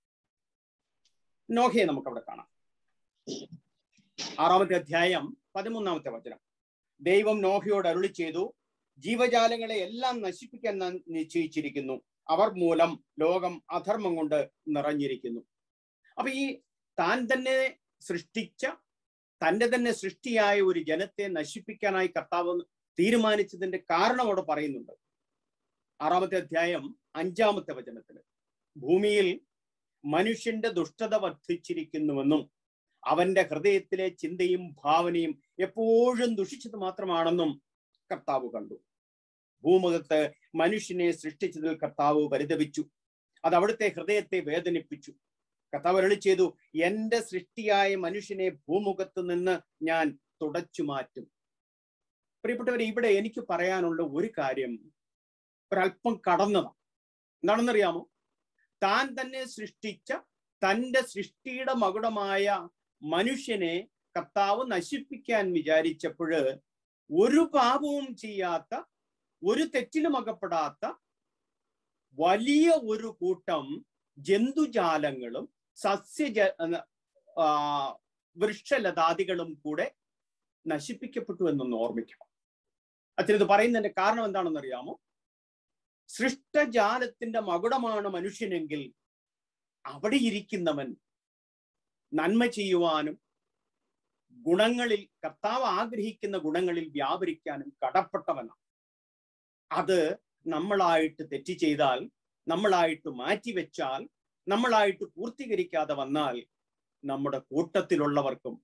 നോഹയെ നമുക്ക് അവിടെ കാണാം ആറാമത്തെ അധ്യായം പതിമൂന്നാമത്തെ വചനം ദൈവം നോഹയോട് അരുളി ചെയ്തു ജീവജാലങ്ങളെ എല്ലാം നശിപ്പിക്കാൻ ഞാൻ നിശ്ചയിച്ചിരിക്കുന്നു അവർ മൂലം ലോകം അധർമ്മം കൊണ്ട് നിറഞ്ഞിരിക്കുന്നു അപ്പൊ ഈ താൻ തന്നെ സൃഷ്ടിച്ച തന്റെ തന്നെ സൃഷ്ടിയായ ഒരു ജനത്തെ നശിപ്പിക്കാനായി കർത്താവ് തീരുമാനിച്ചതിന്റെ കാരണം അവിടെ പറയുന്നുണ്ട് ആറാമത്തെ അധ്യായം അഞ്ചാമത്തെ വചനത്തില് ഭൂമിയിൽ മനുഷ്യന്റെ ദുഷ്ടത വർദ്ധിച്ചിരിക്കുന്നുവെന്നും അവന്റെ ഹൃദയത്തിലെ ചിന്തയും ഭാവനയും എപ്പോഴും ദുഷിച്ചത് മാത്രമാണെന്നും കർത്താവ് കണ്ടു ഭൂമുഖത്ത് മനുഷ്യനെ സൃഷ്ടിച്ചതിൽ കർത്താവ് പരിതപിച്ചു അത് അവിടുത്തെ ഹൃദയത്തെ വേദനിപ്പിച്ചു കർത്താവ് അരളി ചെയ്തു എന്റെ സൃഷ്ടിയായ മനുഷ്യനെ ഭൂമുഖത്ത് നിന്ന് ഞാൻ തുടച്ചു മാറ്റും പ്രിയപ്പെട്ടവരെ ഇവിടെ എനിക്ക് പറയാനുള്ള ഒരു കാര്യം ഒരല്പം കടന്നതാണ് എന്താണെന്നറിയാമോ താൻ തന്നെ സൃഷ്ടിച്ച തന്റെ സൃഷ്ടിയുടെ മകുടമായ മനുഷ്യനെ കർത്താവ് നശിപ്പിക്കാൻ വിചാരിച്ചപ്പോൾ ഒരു പാപവും ചെയ്യാത്ത ഒരു തെറ്റിലും അകപ്പെടാത്ത വലിയ ഒരു കൂട്ടം ജന്തുജാലങ്ങളും സസ്യജ ആ, വൃക്ഷലതാദികളും കൂടെ നശിപ്പിക്കപ്പെട്ടു എന്നൊന്ന് ഓർമ്മിക്കണം അച്ഛൻ ഇത് പറയുന്നതിന്റെ കാരണം എന്താണെന്ന് അറിയാമോ സൃഷ്ടജാലത്തിന്റെ മകുടമാണ് മനുഷ്യനെങ്കിൽ അവിടെ ഇരിക്കുന്നവൻ നന്മ ചെയ്യുവാനും ഗുണങ്ങളിൽ കർത്താവ് ആഗ്രഹിക്കുന്ന ഗുണങ്ങളിൽ വ്യാപരിക്കാനും കടപ്പെട്ടവനാണ് അത് നമ്മളായിട്ട് തെറ്റ് ചെയ്താൽ നമ്മളായിട്ട് മാറ്റിവെച്ചാൽ നമ്മളായിട്ട് പൂർത്തീകരിക്കാതെ വന്നാൽ നമ്മുടെ കൂട്ടത്തിലുള്ളവർക്കും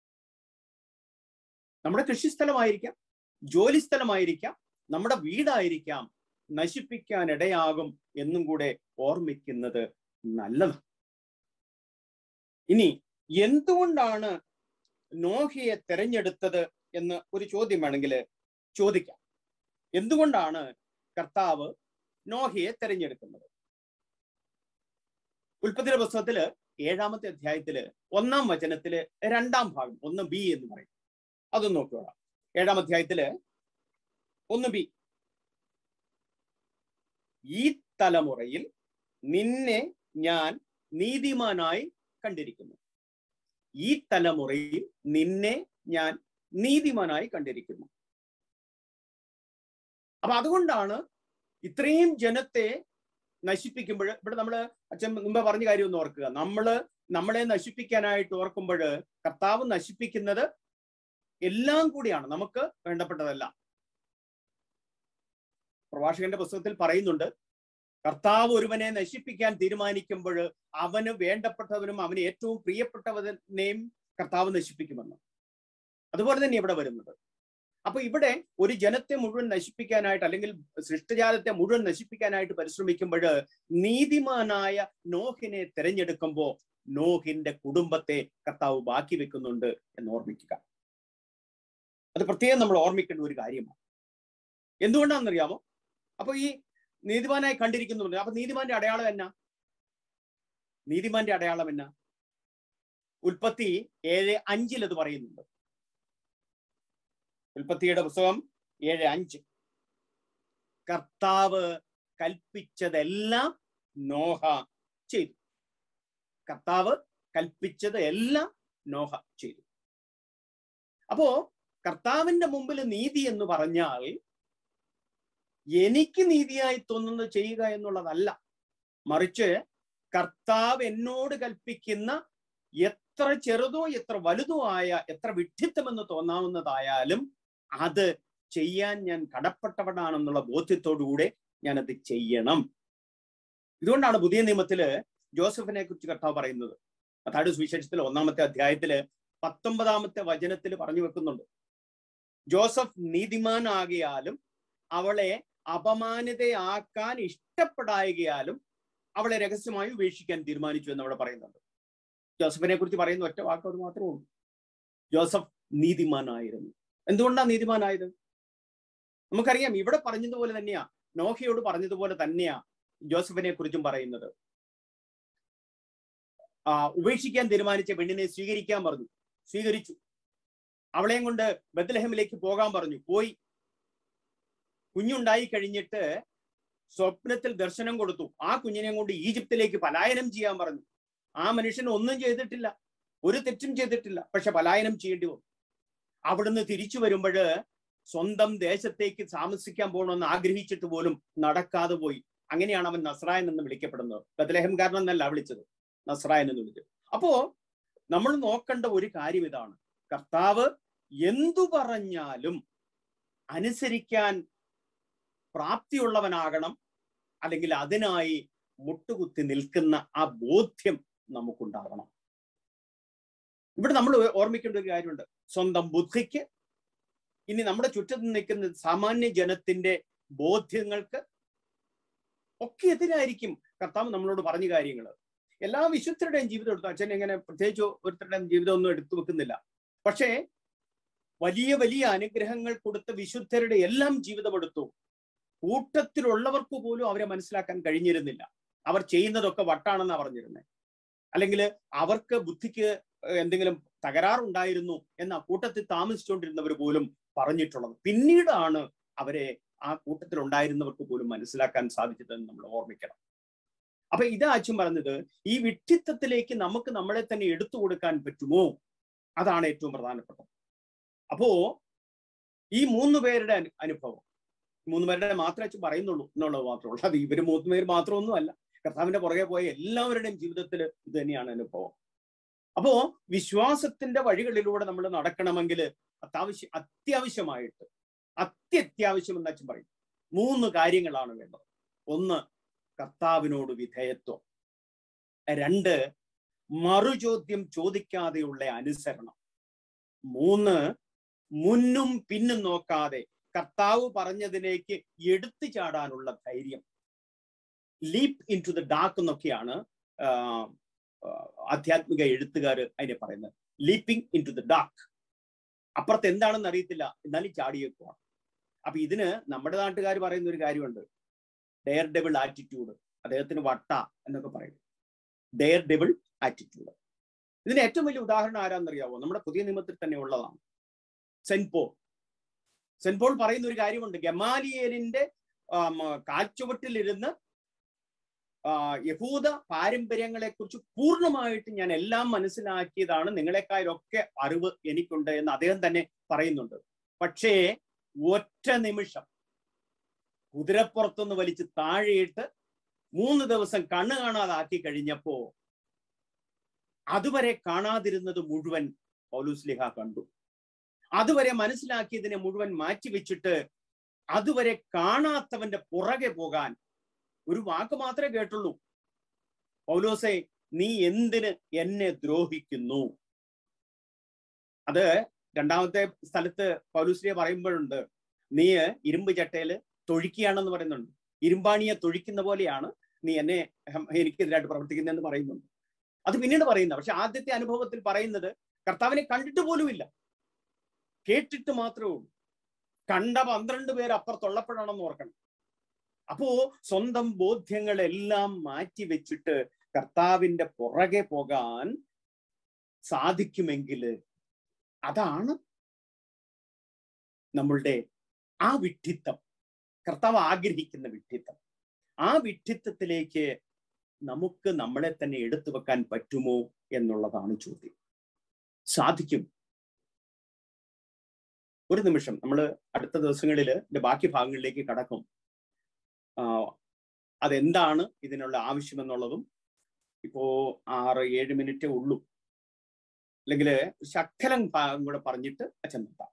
നമ്മുടെ കൃഷിസ്ഥലമായിരിക്കാം ജോലിസ്ഥലമായിരിക്കാം നമ്മുടെ വീടായിരിക്കാം നശിപ്പിക്കാൻ ഇടയാകും എന്നും കൂടെ ഓർമ്മിക്കുന്നത് നല്ലതാണ് ഇനി എന്തുകൊണ്ടാണ് നോഹയെ തെരഞ്ഞെടുത്തത് എന്ന് ഒരു ചോദ്യം വേണമെങ്കിൽ ചോദിക്കാം എന്തുകൊണ്ടാണ് കർത്താവ് നോഹയെ തെരഞ്ഞെടുക്കുന്നത് ഉൽപ്പത്തിയുടെ പുസ്തകത്തില് ഏഴാമത്തെ അധ്യായത്തില് ഒന്നാം വചനത്തില് രണ്ടാം ഭാഗം ഒന്ന് ബി എന്ന് പറയും അതൊന്ന് നോക്കുക ഏഴാം അധ്യായത്തില് ഒന്ന് ബി ഈ തലമുറയിൽ നിന്നെ ഞാൻ നീതിമാനായി കണ്ടിരിക്കുന്നു ഈ തലമുറയിൽ നിന്നെ ഞാൻ നീതിമാനായി കണ്ടിരിക്കുന്നു അപ്പൊ അതുകൊണ്ടാണ് ഇത്രയും ജനത്തെ നശിപ്പിക്കുമ്പോൾ ഇവിടെ നമ്മൾ അച്ഛൻ മുമ്പേ പറഞ്ഞ കാര്യം ഒന്ന് ഓർക്കുക നമ്മള് നമ്മളെ നശിപ്പിക്കാനായിട്ട് ഓർക്കുമ്പോൾ കർത്താവ് നശിപ്പിക്കുന്നത് എല്ലാം കൂടിയാണ് നമുക്ക് വേണ്ടപ്പെട്ടതല്ല പ്രഭാഷകന്റെ പുസ്തകത്തിൽ പറയുന്നുണ്ട് കർത്താവ് ഒരുവനെ നശിപ്പിക്കാൻ തീരുമാനിക്കുമ്പോൾ അവന് വേണ്ടപ്പെട്ടവനും അവന് ഏറ്റവും പ്രിയപ്പെട്ടവനെയും കർത്താവ് നശിപ്പിക്കുമെന്ന് അതുപോലെ തന്നെ ഇവിടെ വരുന്നത് അപ്പൊ ഇവിടെ ഒരു ജനത്തെ മുഴുവൻ നശിപ്പിക്കാനായിട്ട് അല്ലെങ്കിൽ സൃഷ്ടജാലത്തെ മുഴുവൻ നശിപ്പിക്കാനായിട്ട് പരിശ്രമിക്കുമ്പോൾ നീതിമാനായ നോഹിനെ തിരഞ്ഞെടുക്കുമ്പോൾ നോഹിന്റെ കുടുംബത്തെ കർത്താവ് ബാക്കി വെക്കുന്നുണ്ട് എന്ന് ഓർമ്മിക്കുക അത് പ്രത്യേകം നമ്മൾ ഓർമ്മിക്കേണ്ട ഒരു കാര്യമാണ് എന്തുകൊണ്ടാണെന്നറിയാമോ അപ്പൊ ഈ നീതിമാനായി കണ്ടിരിക്കുന്നുണ്ട് അപ്പൊ നീതിമാന്റെ അടയാളം എന്നാ നീതിമാന്റെ അടയാളം എന്നാ ഉൽപ്പത്തി ഏഴ് അഞ്ചിൽ അത് പറയുന്നുണ്ട് ഉൽപ്പത്തിയുടെ പുസ്തകം ഏഴ് അഞ്ച് കർത്താവ് കൽപ്പിച്ചതെല്ലാം നോഹ ചെയ്തു കർത്താവ് കൽപ്പിച്ചത് എല്ലാം നോഹ ചെയ്തു അപ്പോ കർത്താവിന്റെ മുമ്പിൽ നീതി എന്ന് പറഞ്ഞാൽ എനിക്ക് നീതിയായി തോന്നുന്നത് ചെയ്യുക എന്നുള്ളതല്ല മറിച്ച് കർത്താവ് എന്നോട് കൽപ്പിക്കുന്ന എത്ര ചെറുതോ എത്ര വലുതോ ആയ എത്ര വിഡ്ഢിത്തമെന്ന് തോന്നാവുന്നതായാലും അത് ചെയ്യാൻ ഞാൻ കടപ്പെട്ടവനാണെന്നുള്ള ബോധ്യത്തോടുകൂടെ ഞാനത് ചെയ്യണം ഇതുകൊണ്ടാണ് പുതിയ നിയമത്തില് ജോസഫിനെ കുറിച്ച് കർത്താവ് പറയുന്നത് അതായത് സുവിശേഷത്തിൽ ഒന്നാമത്തെ അധ്യായത്തില് പത്തൊമ്പതാമത്തെ വചനത്തിൽ പറഞ്ഞു വെക്കുന്നുണ്ട് ജോസഫ് നീതിമാനാകിയാലും അവളെ അപമാനിതയാക്കാൻ ഇഷ്ടപ്പെടായകയാലും അവളെ രഹസ്യമായി ഉപേക്ഷിക്കാൻ തീരുമാനിച്ചു എന്ന് അവിടെ പറയുന്നുണ്ട് ജോസഫിനെ കുറിച്ച് പറയുന്ന ഒറ്റ വാക്ക് അത് മാത്രമേ ഉള്ളൂ ജോസഫ് നീതിമാനായിരുന്നു എന്തുകൊണ്ടാണ് നീതിമാനായത് നമുക്കറിയാം ഇവിടെ പറഞ്ഞതുപോലെ തന്നെയാ നോഹയോട് പറഞ്ഞതുപോലെ തന്നെയാ ജോസഫിനെ കുറിച്ചും പറയുന്നത് ആ ഉപേക്ഷിക്കാൻ തീരുമാനിച്ച പെണ്ണിനെ സ്വീകരിക്കാൻ പറഞ്ഞു സ്വീകരിച്ചു അവളെയും കൊണ്ട് ബദ്ലഹമിലേക്ക് പോകാൻ പറഞ്ഞു പോയി കുഞ്ഞുണ്ടായി കഴിഞ്ഞിട്ട് സ്വപ്നത്തിൽ ദർശനം കൊടുത്തു ആ കുഞ്ഞിനെ കൊണ്ട് ഈജിപ്തിലേക്ക് പലായനം ചെയ്യാൻ പറഞ്ഞു ആ മനുഷ്യൻ ഒന്നും ചെയ്തിട്ടില്ല ഒരു തെറ്റും ചെയ്തിട്ടില്ല പക്ഷെ പലായനം ചെയ്യേണ്ടി വന്നു അവിടുന്ന് തിരിച്ചു വരുമ്പോൾ സ്വന്തം ദേശത്തേക്ക് താമസിക്കാൻ പോകണമെന്ന് ആഗ്രഹിച്ചിട്ട് പോലും നടക്കാതെ പോയി അങ്ങനെയാണ് അവൻ നസ്രായൻ എന്ന് വിളിക്കപ്പെടുന്നത് ബദലഹംകാരൻ എന്നല്ല വിളിച്ചത് നസ്രായൻ എന്ന് വിളിച്ചത് അപ്പോ നമ്മൾ നോക്കേണ്ട ഒരു കാര്യം ഇതാണ് കർത്താവ് എന്തു പറഞ്ഞാലും അനുസരിക്കാൻ പ്രാപ്തിയുള്ളവനാകണം അല്ലെങ്കിൽ അതിനായി മുട്ടുകുത്തി നിൽക്കുന്ന ആ ബോധ്യം നമുക്കുണ്ടാകണം ഇവിടെ നമ്മൾ ഓർമ്മിക്കേണ്ട ഒരു കാര്യമുണ്ട് സ്വന്തം ബുദ്ധിക്ക് ഇനി നമ്മുടെ ചുറ്റത്ത് നിൽക്കുന്ന സാമാന്യ ജനത്തിന്റെ ബോധ്യങ്ങൾക്ക് ഒക്കെ എതിരായിരിക്കും കർത്താവ് നമ്മളോട് പറഞ്ഞ കാര്യങ്ങൾ എല്ലാ വിശുദ്ധരുടെയും ജീവിതം എടുത്തു അച്ഛൻ എങ്ങനെ പ്രത്യേകിച്ച് ഒരുത്തരുടെയും ജീവിതം ഒന്നും എടുത്തു വെക്കുന്നില്ല പക്ഷേ വലിയ വലിയ അനുഗ്രഹങ്ങൾ കൊടുത്ത വിശുദ്ധരുടെ എല്ലാം ജീവിതം എടുത്തു കൂട്ടത്തിലുള്ളവർക്ക് പോലും അവരെ മനസ്സിലാക്കാൻ കഴിഞ്ഞിരുന്നില്ല അവർ ചെയ്യുന്നതൊക്കെ വട്ടാണെന്നാ പറഞ്ഞിരുന്നത് അല്ലെങ്കിൽ അവർക്ക് ബുദ്ധിക്ക് എന്തെങ്കിലും തകരാറുണ്ടായിരുന്നു എന്ന കൂട്ടത്തിൽ താമസിച്ചുകൊണ്ടിരുന്നവർ പോലും പറഞ്ഞിട്ടുള്ളത് പിന്നീടാണ് അവരെ ആ കൂട്ടത്തിൽ ഉണ്ടായിരുന്നവർക്ക് പോലും മനസ്സിലാക്കാൻ സാധിച്ചതെന്ന് നമ്മൾ ഓർമ്മിക്കണം അപ്പൊ ഇതാ അച്ഛൻ പറഞ്ഞത് ഈ വിഡ്ഢിത്തത്തിലേക്ക് നമുക്ക് നമ്മളെ തന്നെ എടുത്തു കൊടുക്കാൻ പറ്റുമോ അതാണ് ഏറ്റവും പ്രധാനപ്പെട്ടത് അപ്പോ ഈ മൂന്ന് പേരുടെ അനുഭവം മൂന്ന് പേരുടെ മാത്രമേ അച്ഛൻ പറയുന്നുള്ളൂ എന്നുള്ളത് മാത്രമേ ഉള്ളൂ അത് ഇവര് മൂന്ന് പേര് മാത്രമൊന്നും അല്ല കർത്താവിന്റെ പുറകെ പോയ എല്ലാവരുടെയും ജീവിതത്തിൽ ഇത് തന്നെയാണ് അനുഭവം അപ്പോ വിശ്വാസത്തിന്റെ വഴികളിലൂടെ നമ്മൾ നടക്കണമെങ്കിൽ അത്യാവശ്യം അത്യാവശ്യമായിട്ട് അത്യത്യാവശ്യം എന്ന് അച്ഛൻ പറയും മൂന്ന് കാര്യങ്ങളാണ് വേണ്ടത് ഒന്ന് കർത്താവിനോട് വിധേയത്വം രണ്ട് മറുചോദ്യം ചോദിക്കാതെയുള്ള അനുസരണം മൂന്ന് മുന്നും പിന്നും നോക്കാതെ കർത്താവ് പറഞ്ഞതിലേക്ക് എടുത്തു ചാടാനുള്ള ധൈര്യം leap into the dark എന്നൊക്കെയാണ് ആധ്യാത്മിക എഴുത്തുകാർ അതിനെ പറയുന്നത് leaping into the dark അപ്പുറത്ത് എന്താണെന്ന് അറിയത്തില്ല എന്നാലും ചാടിയേക്കുവാണ് അപ്പൊ ഇതിന് നമ്മുടെ നാട്ടുകാർ പറയുന്ന ഒരു കാര്യമുണ്ട് ഡെയർ ഡെബിൾ ആറ്റിറ്റ്യൂഡ് അദ്ദേഹത്തിന് വട്ട എന്നൊക്കെ പറയും ഡെയർ ഡെബിൾ ആറ്റിറ്റ്യൂഡ് ഇതിന് ഏറ്റവും വലിയ ഉദാഹരണം ആരാന്നറിയാവോ നമ്മുടെ പുതിയ നിയമത്തിൽ തന്നെ ഉള്ളതാണ് സെന്റ് പോൾ സെന്റ് പോൾ പറയുന്ന ഒരു കാര്യമുണ്ട് ഗമാലിയേലിന്റെ കാൽച്ചുവട്ടിലിരുന്ന് യഹൂദ പാരമ്പര്യങ്ങളെ കുറിച്ച് പൂർണ്ണമായിട്ട് ഞാൻ എല്ലാം മനസ്സിലാക്കിയതാണ് നിങ്ങളെക്കായൊക്കെ അറിവ് എനിക്കുണ്ട് എന്ന് അദ്ദേഹം തന്നെ പറയുന്നുണ്ട് പക്ഷേ ഒറ്റ നിമിഷം കുതിരപ്പുറത്തുനിന്ന് വലിച്ച് താഴെയിട്ട് മൂന്ന് ദിവസം കണ്ണു കാണാതാക്കി കഴിഞ്ഞപ്പോ അതുവരെ കാണാതിരുന്നത് മുഴുവൻ പൗലൂസ്ലിഹ കണ്ടു അതുവരെ മനസ്സിലാക്കിയതിനെ മുഴുവൻ മാറ്റിവെച്ചിട്ട് അതുവരെ കാണാത്തവന്റെ പുറകെ പോകാൻ ഒരു വാക്ക് മാത്രമേ കേട്ടുള്ളൂ പൗലോസെ നീ എന്തിന് എന്നെ ദ്രോഹിക്കുന്നു അത് രണ്ടാമത്തെ സ്ഥലത്ത് പൗലൂസ്ലിയ പറയുമ്പോഴുണ്ട് നീ ഇരുമ്പ് ചട്ടയില് തൊഴിക്കുകയാണെന്ന് പറയുന്നുണ്ട് ഇരുമ്പാണിയെ തൊഴിക്കുന്ന പോലെയാണ് നീ എന്നെ എനിക്കെതിരായിട്ട് പ്രവർത്തിക്കുന്നതെന്ന് പറയുന്നുണ്ട് അത് പിന്നീട് പറയുന്നത് പക്ഷെ ആദ്യത്തെ അനുഭവത്തിൽ പറയുന്നത് കർത്താവിനെ കണ്ടിട്ട് പോലുമില്ല കേട്ടിട്ട് മാത്രമേ ഉള്ളൂ കണ്ട പന്ത്രണ്ട് പേര് അപ്പുറത്തുള്ളപ്പോഴാണെന്ന് ഓർക്കണം അപ്പോ സ്വന്തം ബോധ്യങ്ങളെല്ലാം മാറ്റി വെച്ചിട്ട് കർത്താവിന്റെ പുറകെ പോകാൻ സാധിക്കുമെങ്കിൽ അതാണ് നമ്മളുടെ ആ വിഡ്ഢിത്തം കർത്താവ് ആഗ്രഹിക്കുന്ന വിഡ്ഢിത്തം ആ വിഡ്ഢിത്തത്തിലേക്ക് നമുക്ക് നമ്മളെ തന്നെ എടുത്തു വെക്കാൻ പറ്റുമോ എന്നുള്ളതാണ് ചോദ്യം സാധിക്കും ഒരു നിമിഷം നമ്മൾ അടുത്ത ദിവസങ്ങളിൽ ഇതിന്റെ ബാക്കി ഭാഗങ്ങളിലേക്ക് കടക്കും ആ, അതെന്താണ് ഇതിനുള്ള ആവശ്യമെന്നുള്ളതും ഇപ്പോ ആറ് ഏഴ് മിനിറ്റേ ഉള്ളൂ അല്ലെങ്കിൽ ശക്കലം ഭാഗം കൂടെ പറഞ്ഞിട്ട് അച്ഛൻ നിർത്താം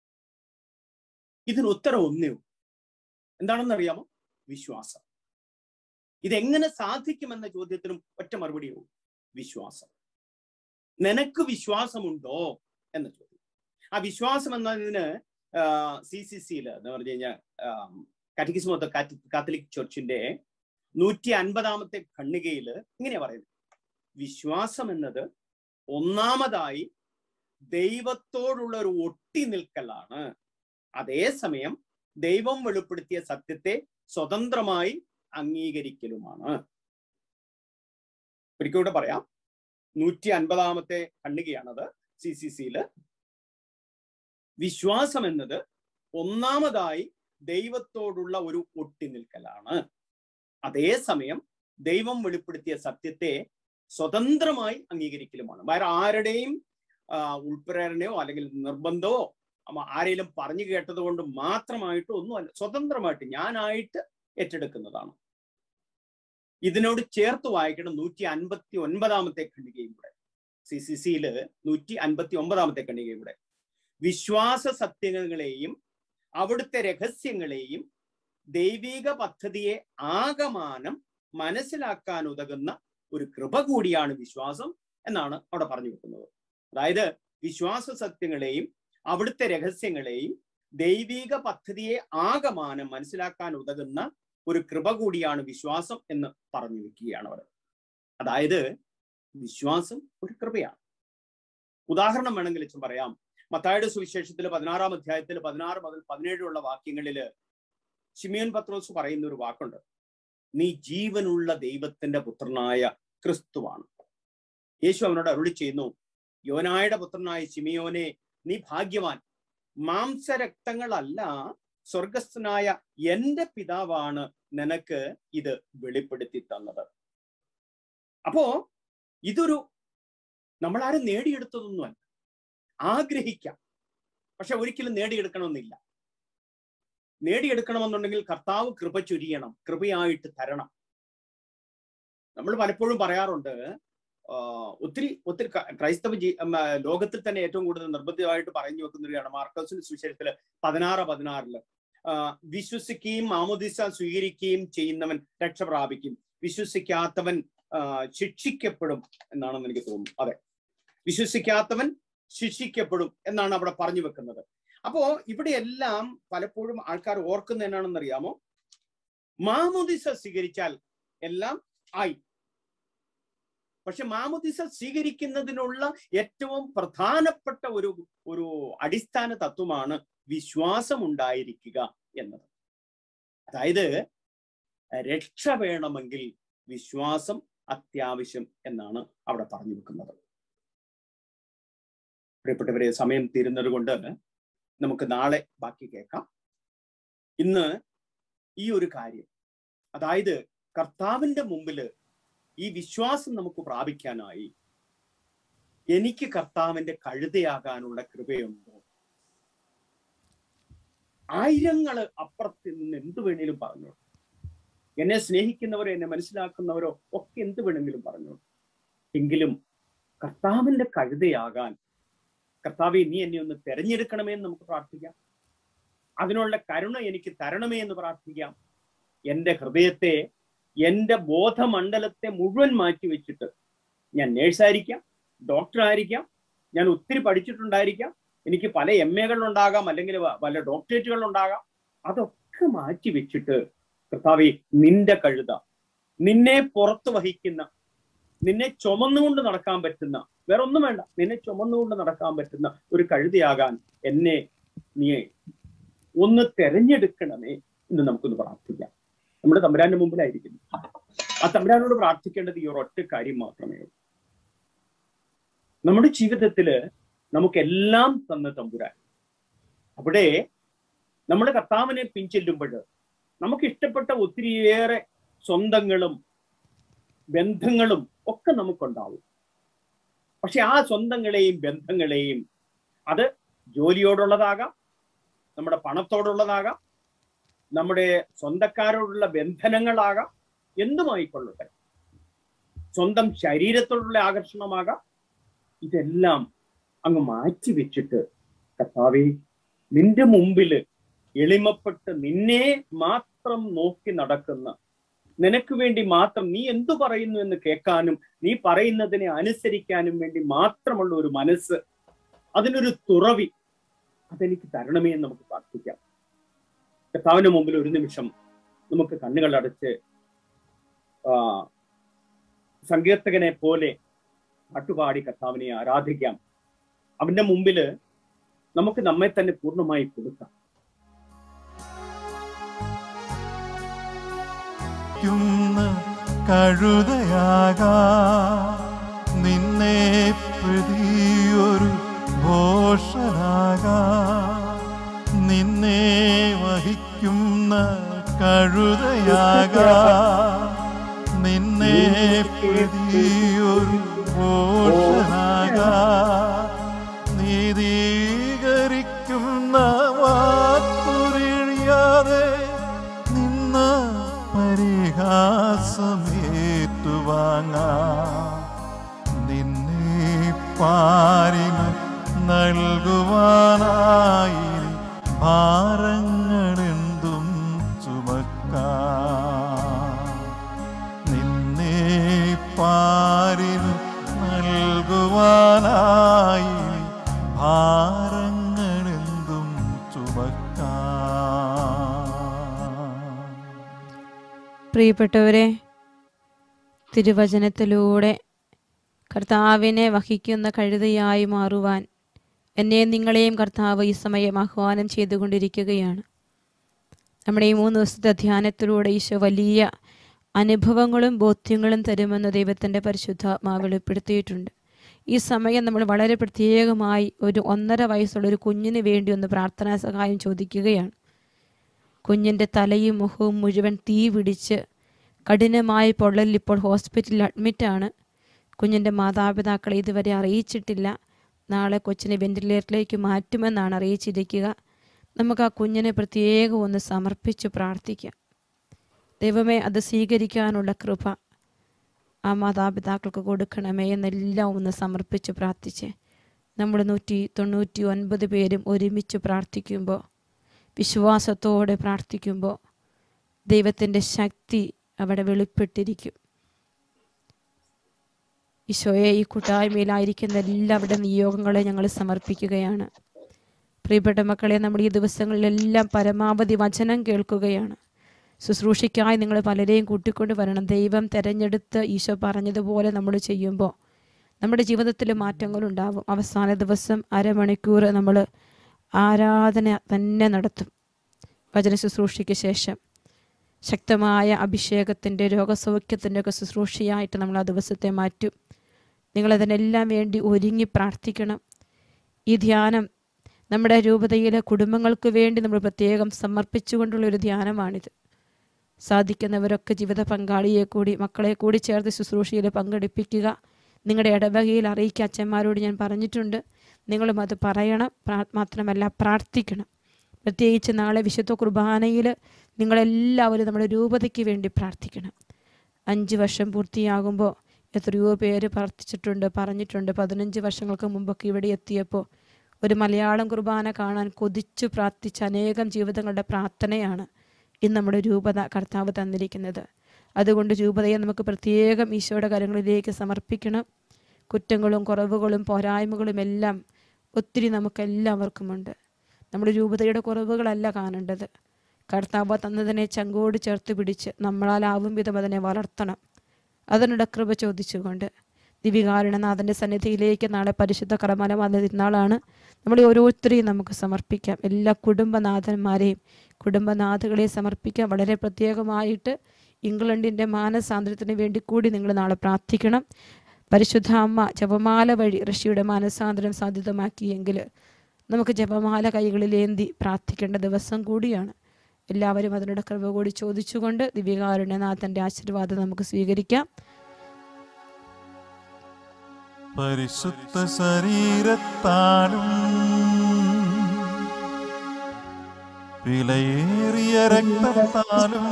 ഇതിന് ഉത്തരം ഒന്നേ ഉള്ളൂ എന്താണെന്ന് അറിയാമോ വിശ്വാസം ഇതെങ്ങനെ സാധിക്കുമെന്ന ചോദ്യത്തിനും ഒറ്റ മറുപടിയേ വിശ്വാസം നിനക്ക് വിശ്വാസമുണ്ടോ എന്ന ചോദ്യം ആ വിശ്വാസം എന്നതിന് സി സി സിയിൽ എന്ന് പറഞ്ഞു കഴിഞ്ഞാൽ കാറ്റഗിസം ഓഫ് ദ കാത്തലിക് ചർച്ചിന്റെ നൂറ്റി അൻപതാമത്തെ ഖണ്ണികയിൽ ഇങ്ങനെയാ പറയുന്നത് വിശ്വാസം എന്നത് ഒന്നാമതായി ദൈവത്തോടുള്ള ഒരു ഒട്ടി നിൽക്കലാണ് അതേസമയം ദൈവം വെളിപ്പെടുത്തിയ സത്യത്തെ സ്വതന്ത്രമായി അംഗീകരിക്കലുമാണ് ഒരിക്കലൂടെ പറയാം നൂറ്റി അൻപതാമത്തെ ഖണ്ഡികയാണത് സി സി സിയില് വിശ്വാസം എന്നത് ഒന്നാമതായി ദൈവത്തോടുള്ള ഒരു ഒട്ടി നിൽക്കലാണ് അതേസമയം ദൈവം വെളിപ്പെടുത്തിയ സത്യത്തെ സ്വതന്ത്രമായി അംഗീകരിക്കലുമാണ് വേറെ ആരുടെയും ഉൾപ്രേരണയോ അല്ലെങ്കിൽ നിർബന്ധമോ ആരെങ്കിലും പറഞ്ഞു കേട്ടത് കൊണ്ട് മാത്രമായിട്ട് ഒന്നുമല്ല സ്വതന്ത്രമായിട്ട് ഞാനായിട്ട് ഏറ്റെടുക്കുന്നതാണ് ഇതിനോട് ചേർത്ത് വായിക്കണം നൂറ്റി അൻപത്തി ഒൻപതാമത്തെ ഖണ്ഡികയും കൂടെ സി സി സിയില് നൂറ്റി അൻപത്തി ഒമ്പതാമത്തെ ഖണ്ഡികയും കൂടെ വിശ്വാസ സത്യങ്ങളെയും അവിടുത്തെ രഹസ്യങ്ങളെയും ദൈവിക പദ്ധതിയെ ആകമാനം മനസ്സിലാക്കാൻ ഉതകുന്ന ഒരു കൃപ കൂടിയാണ് വിശ്വാസം എന്നാണ് അവിടെ പറഞ്ഞു വെക്കുന്നത് അതായത് വിശ്വാസ സത്യങ്ങളെയും അവിടുത്തെ രഹസ്യങ്ങളെയും ദൈവിക പദ്ധതിയെ ആകമാനം മനസ്സിലാക്കാൻ ഉതകുന്ന ഒരു കൃപ കൂടിയാണ് വിശ്വാസം എന്ന് പറഞ്ഞു വെക്കുകയാണ് അവർ അതായത് വിശ്വാസം ഒരു കൃപയാണ് ഉദാഹരണം വേണമെങ്കിൽ വെച്ചും പറയാം മത്തായുടെ സുവിശേഷത്തിൽ പതിനാറാം അധ്യായത്തിൽ പതിനാറ് മുതൽ പതിനേഴുള്ള വാക്യങ്ങളില് ഷിമിയൻ പത്രോസ് പറയുന്ന ഒരു വാക്കുണ്ട് നീ ജീവനുള്ള ദൈവത്തിന്റെ പുത്രനായ ക്രിസ്തുവാണ് യേശു അവനോട് അരുളി ചെയ്യുന്നു യോനായുടെ പുത്രനായ ശിമിയോനെ നീ ഭാഗ്യവാൻ മാംസരക്തങ്ങളല്ല സ്വർഗസ്ഥനായ എന്റെ പിതാവാണ് നിനക്ക് ഇത് വെളിപ്പെടുത്തി തന്നത് അപ്പോ ഇതൊരു നമ്മളാരും നേടിയെടുത്തതൊന്നുമല്ല ആഗ്രഹിക്കാം പക്ഷെ ഒരിക്കലും നേടിയെടുക്കണമെന്നില്ല നേടിയെടുക്കണമെന്നുണ്ടെങ്കിൽ കർത്താവ് കൃപ ചൊരിയണം കൃപയായിട്ട് തരണം നമ്മൾ പലപ്പോഴും പറയാറുണ്ട് ഒത്തിരി ഒത്തിരി ക്രൈസ്തവ ജീ ലോകത്തിൽ തന്നെ ഏറ്റവും കൂടുതൽ നിർബന്ധിതമായിട്ട് പറഞ്ഞു വെക്കുന്നതാണ് മാർക്കോസിന്റെ സുവിശേഷത്തില് പതിനാറ് പതിനാറില് വിശ്വസിക്കുകയും മാമോദിസ സ്വീകരിക്കുകയും ചെയ്യുന്നവൻ രക്ഷ പ്രാപിക്കും വിശ്വസിക്കാത്തവൻ ശിക്ഷിക്കപ്പെടും എന്നാണെന്ന് എനിക്ക് തോന്നുന്നു അതെ വിശ്വസിക്കാത്തവൻ ശിക്ഷിക്കപ്പെടും എന്നാണ് അവിടെ പറഞ്ഞു വെക്കുന്നത് അപ്പോ ഇവിടെയെല്ലാം പലപ്പോഴും ആൾക്കാർ ഓർക്കുന്ന എന്നാണെന്ന് അറിയാമോ മാമുദിസ സ്വീകരിച്ചാൽ എല്ലാം ആയി പക്ഷെ മാമുദിസ സ്വീകരിക്കുന്നതിനുള്ള ഏറ്റവും പ്രധാനപ്പെട്ട ഒരു ഒരു അടിസ്ഥാന തത്വമാണ് വിശ്വാസം ഉണ്ടായിരിക്കുക എന്നത് അതായത് രക്ഷ വേണമെങ്കിൽ വിശ്വാസം അത്യാവശ്യം എന്നാണ് അവിടെ പറഞ്ഞു വെക്കുന്നത് പ്രിയപ്പെട്ടവരെ സമയം തീരുന്നത് കൊണ്ട് നമുക്ക് നാളെ ബാക്കി കേൾക്കാം ഇന്ന് ഈ ഒരു കാര്യം അതായത് കർത്താവിന്റെ മുമ്പില് ഈ വിശ്വാസം നമുക്ക് പ്രാപിക്കാനായി എനിക്ക് കർത്താവിന്റെ കഴുതയാകാനുള്ള കൃപയുണ്ടോ ആയിരങ്ങള് അപ്പുറത്ത് നിന്ന് എന്ത് വേണേലും പറഞ്ഞോളൂ എന്നെ സ്നേഹിക്കുന്നവരോ എന്നെ മനസ്സിലാക്കുന്നവരോ ഒക്കെ എന്ത് വേണമെങ്കിലും പറഞ്ഞോളൂ എങ്കിലും കർത്താവിന്റെ കഴുതയാകാൻ കർത്താവെ നീ എന്നെ ഒന്ന് തെരഞ്ഞെടുക്കണമേ എന്ന് നമുക്ക് പ്രാർത്ഥിക്കാം അതിനുള്ള കരുണ എനിക്ക് തരണമേ എന്ന് പ്രാർത്ഥിക്കാം എൻ്റെ ഹൃദയത്തെ എൻ്റെ ബോധമണ്ഡലത്തെ മുഴുവൻ മാറ്റി വെച്ചിട്ട് ഞാൻ നേഴ്സായിരിക്കാം ഡോക്ടറായിരിക്കാം ഞാൻ ഒത്തിരി പഠിച്ചിട്ടുണ്ടായിരിക്കാം എനിക്ക് പല എം എകളുണ്ടാകാം അല്ലെങ്കിൽ പല ഡോക്ടറേറ്റുകൾ ഉണ്ടാകാം അതൊക്കെ മാറ്റി വെച്ചിട്ട് കർത്താവെ നിന്റെ കഴുത നിന്നെ പുറത്തു വഹിക്കുന്ന നിന്നെ ചുമന്നുകൊണ്ട് നടക്കാൻ പറ്റുന്ന വേറെ ഒന്നും വേണ്ട നിന്നെ ചുമന്നുകൊണ്ട് നടക്കാൻ പറ്റുന്ന ഒരു കഴുതയാകാൻ എന്നെ നീ ഒന്ന് തെരഞ്ഞെടുക്കണമേ എന്ന് നമുക്കൊന്ന് പ്രാർത്ഥിക്കാം നമ്മുടെ തമ്പുരാന്റെ മുമ്പിലായിരിക്കുന്നു ആ തമ്പുരാനോട് പ്രാർത്ഥിക്കേണ്ടത് ഈ ഒരൊറ്റ കാര്യം മാത്രമേ ഉള്ളൂ നമ്മുടെ ജീവിതത്തില് നമുക്കെല്ലാം തന്ന തമ്പുരാൻ അവിടെ നമ്മുടെ കർത്താവിനെ പിൻചെല്ലുമ്പോൾ നമുക്ക് ഇഷ്ടപ്പെട്ട ഒത്തിരിയേറെ സ്വന്തങ്ങളും ബന്ധങ്ങളും ഒക്കെ നമുക്കുണ്ടാവും പക്ഷെ ആ സ്വന്തങ്ങളെയും ബന്ധങ്ങളെയും അത് ജോലിയോടുള്ളതാകാം നമ്മുടെ പണത്തോടുള്ളതാകാം നമ്മുടെ സ്വന്തക്കാരോടുള്ള ബന്ധനങ്ങളാകാം എന്തുമായിക്കൊള്ളട്ടെ സ്വന്തം ശരീരത്തോടുള്ള ആകർഷണമാകാം ഇതെല്ലാം അങ്ങ് മാറ്റി വെച്ചിട്ട് കർത്താവെ നിന്റെ മുമ്പില് എളിമപ്പെട്ട് നിന്നെ മാത്രം നോക്കി നടക്കുന്ന നിനക്ക് വേണ്ടി മാത്രം നീ എന്തു പറയുന്നു എന്ന് കേൾക്കാനും നീ പറയുന്നതിനെ അനുസരിക്കാനും വേണ്ടി മാത്രമുള്ള ഒരു മനസ്സ് അതിനൊരു തുറവി അതെനിക്ക് തരണമേ എന്ന് നമുക്ക് പ്രാർത്ഥിക്കാം കർത്താവിന് മുമ്പിൽ ഒരു നിമിഷം നമുക്ക് കണ്ണുകൾ അടച്ച് ആ സങ്കീർത്തകനെ പോലെ പാട്ടുപാടി കർത്താവിനെ ആരാധിക്കാം അവന്റെ മുമ്പില് നമുക്ക് നമ്മെ തന്നെ പൂർണ്ണമായി കൊടുക്കാം ക്കുന്ന കഴുതയാകാ നിന്നെ പ്രതിയൊരു ഘോഷനാകാ നിന്നെ വഹിക്കുന്ന കഴുതയാകാ നിന്നെ പ്രതിയൊരു ഘോഷനാകാ നീതീകരിക്കുന്ന വാക്കുറിയാതെ നിന്ന പരിഹാസമേറ്റുവാങ്ങാ നിന്നെ പാരിന് നൽകുവാനായി ഭാരങ്ങളെന്തും ചുമക്കാം നിന്നെ പാരിന് നൽകുവാനായി ഭാരങ്ങളെന്തും ചുമക്കാം പ്രിയപ്പെട്ടവരെ തിരുവചനത്തിലൂടെ കർത്താവിനെ വഹിക്കുന്ന കഴുതയായി മാറുവാൻ എന്നെ നിങ്ങളെയും കർത്താവ് ഈ സമയം ആഹ്വാനം ചെയ്തുകൊണ്ടിരിക്കുകയാണ് നമ്മുടെ ഈ മൂന്ന് ദിവസത്തെ ധ്യാനത്തിലൂടെ ഈശോ വലിയ അനുഭവങ്ങളും ബോധ്യങ്ങളും തരുമെന്ന് ദൈവത്തിൻ്റെ പരിശുദ്ധാത്മാവ് വെളിപ്പെടുത്തിയിട്ടുണ്ട് ഈ സമയം നമ്മൾ വളരെ പ്രത്യേകമായി ഒരു ഒന്നര വയസ്സുള്ള ഒരു കുഞ്ഞിന് വേണ്ടി ഒന്ന് പ്രാർത്ഥനാ സഹായം ചോദിക്കുകയാണ് കുഞ്ഞിൻ്റെ തലയും മുഖവും മുഴുവൻ തീ പിടിച്ച് കഠിനമായ പൊള്ളലിൽ ഇപ്പോൾ ഹോസ്പിറ്റലിൽ അഡ്മിറ്റാണ് കുഞ്ഞിൻ്റെ മാതാപിതാക്കളെ ഇതുവരെ അറിയിച്ചിട്ടില്ല നാളെ കൊച്ചിനെ വെന്റിലേറ്ററിലേക്ക് മാറ്റുമെന്നാണ് അറിയിച്ചിരിക്കുക നമുക്ക് ആ കുഞ്ഞിനെ പ്രത്യേകം ഒന്ന് സമർപ്പിച്ച് പ്രാർത്ഥിക്കാം ദൈവമേ അത് സ്വീകരിക്കാനുള്ള കൃപ ആ മാതാപിതാക്കൾക്ക് കൊടുക്കണമേ എന്നെല്ലാം ഒന്ന് സമർപ്പിച്ച് പ്രാർത്ഥിച്ച് നമ്മൾ നൂറ്റി തൊണ്ണൂറ്റി ഒൻപത് പേരും ഒരുമിച്ച് പ്രാർത്ഥിക്കുമ്പോൾ വിശ്വാസത്തോടെ പ്രാർത്ഥിക്കുമ്പോൾ ദൈവത്തിൻ്റെ ശക്തി അവിടെ വെളിപ്പെട്ടിരിക്കും ഈശോയെ ഈ കൂട്ടായ്മയിലായിരിക്കുന്ന എല്ലാവരുടെ നിയോഗങ്ങളെ ഞങ്ങൾ സമർപ്പിക്കുകയാണ് പ്രിയപ്പെട്ട മക്കളെ നമ്മൾ ഈ ദിവസങ്ങളിലെല്ലാം പരമാവധി വചനം കേൾക്കുകയാണ് ശുശ്രൂഷയ്ക്കായി നിങ്ങൾ പലരെയും കൂട്ടിക്കൊണ്ട് വരണം ദൈവം തിരഞ്ഞെടുത്ത് ഈശോ പറഞ്ഞതുപോലെ നമ്മൾ ചെയ്യുമ്പോൾ നമ്മുടെ ജീവിതത്തിൽ മാറ്റങ്ങളുണ്ടാവും അവസാന ദിവസം അരമണിക്കൂർ നമ്മൾ ആരാധന തന്നെ നടത്തും വചന ശുശ്രൂഷയ്ക്ക് ശേഷം ശക്തമായ അഭിഷേകത്തിൻ്റെ രോഗസൗഖ്യത്തിൻ്റെ ഒക്കെ ശുശ്രൂഷയായിട്ട് നമ്മൾ ആ ദിവസത്തെ മാറ്റും നിങ്ങളതിനെല്ലാം വേണ്ടി ഒരുങ്ങി പ്രാർത്ഥിക്കണം ഈ ധ്യാനം നമ്മുടെ രൂപതയിലെ കുടുംബങ്ങൾക്ക് വേണ്ടി നമ്മൾ പ്രത്യേകം സമർപ്പിച്ചുകൊണ്ടുള്ള ഒരു ധ്യാനമാണിത് സാധിക്കുന്നവരൊക്കെ ജീവിത പങ്കാളിയെ കൂടി മക്കളെ കൂടി ചേർത്ത് ശുശ്രൂഷയിൽ പങ്കെടുപ്പിക്കുക നിങ്ങളുടെ ഇടവകയിൽ അറിയിക്കുക അച്ഛന്മാരോട് ഞാൻ പറഞ്ഞിട്ടുണ്ട് നിങ്ങളും അത് പറയണം പ്രാ- മാത്രമല്ല പ്രാർത്ഥിക്കണം പ്രത്യേകിച്ച് നാളെ വിശുദ്ധ കുർബാനയിൽ നിങ്ങളെല്ലാവരും നമ്മുടെ രൂപതയ്ക്ക് വേണ്ടി പ്രാർത്ഥിക്കണം അഞ്ച് വർഷം പൂർത്തിയാകുമ്പോൾ എത്രയോ പേര് പ്രാർത്ഥിച്ചിട്ടുണ്ട് പറഞ്ഞിട്ടുണ്ട് പതിനഞ്ച് വർഷങ്ങൾക്ക് മുമ്പൊക്കെ ഇവിടെ എത്തിയപ്പോൾ ഒരു മലയാളം കുർബാന കാണാൻ കൊതിച്ചു പ്രാർത്ഥിച്ച അനേകം ജീവിതങ്ങളുടെ പ്രാർത്ഥനയാണ് ഇന്ന് നമ്മുടെ രൂപത കർത്താവ് തന്നിരിക്കുന്നത് അതുകൊണ്ട് രൂപതയെ നമുക്ക് പ്രത്യേകം ഈശോയുടെ കരങ്ങളിലേക്ക് സമർപ്പിക്കണം കുറ്റങ്ങളും കുറവുകളും പോരായ്മകളും എല്ലാം ഒത്തിരി നമുക്കെല്ലാവർക്കുമുണ്ട് നമ്മുടെ രൂപതയുടെ കുറവുകളല്ല കാണേണ്ടത് കർത്താവ് തന്നതിനെ ചങ്കോട് ചേർത്ത് പിടിച്ച് നമ്മളാലാവും വിധം അതിനെ വളർത്തണം അതിനുള്ള കൃപ ചോദിച്ചുകൊണ്ട് ദിവികാരുണനാഥൻ്റെ സന്നിധിയിലേക്ക് നാളെ പരിശുദ്ധ കർമ്മലമാത തിരുനാളാണ് നമ്മളെ ഓരോരുത്തരെയും നമുക്ക് സമർപ്പിക്കാം എല്ലാ കുടുംബനാഥന്മാരെയും കുടുംബനാഥകളെ സമർപ്പിക്കാം വളരെ പ്രത്യേകമായിട്ട് ഇംഗ്ലണ്ടിൻ്റെ മാനസാന്തരത്തിന് വേണ്ടി കൂടി നിങ്ങൾ നാളെ പ്രാർത്ഥിക്കണം പരിശുദ്ധ അമ്മ ജപമാല വഴി ഋഷിയുടെ മാനസാന്തരം സാധ്യതമാക്കിയെങ്കിൽ നമുക്ക് ജപമാല കൈകളിലേന്തി പ്രാർത്ഥിക്കേണ്ട ദിവസം കൂടിയാണ് എല്ലാവരും അതിനുള്ള കൃപ കൂടി ചോദിച്ചുകൊണ്ട് ദിവ്യകാരുണ്യനാഥൻ്റെ ആശീർവാദം നമുക്ക് സ്വീകരിക്കാം പരിശുദ്ധ ശരീരത്താലും വിലയേറിയ രക്തത്താലും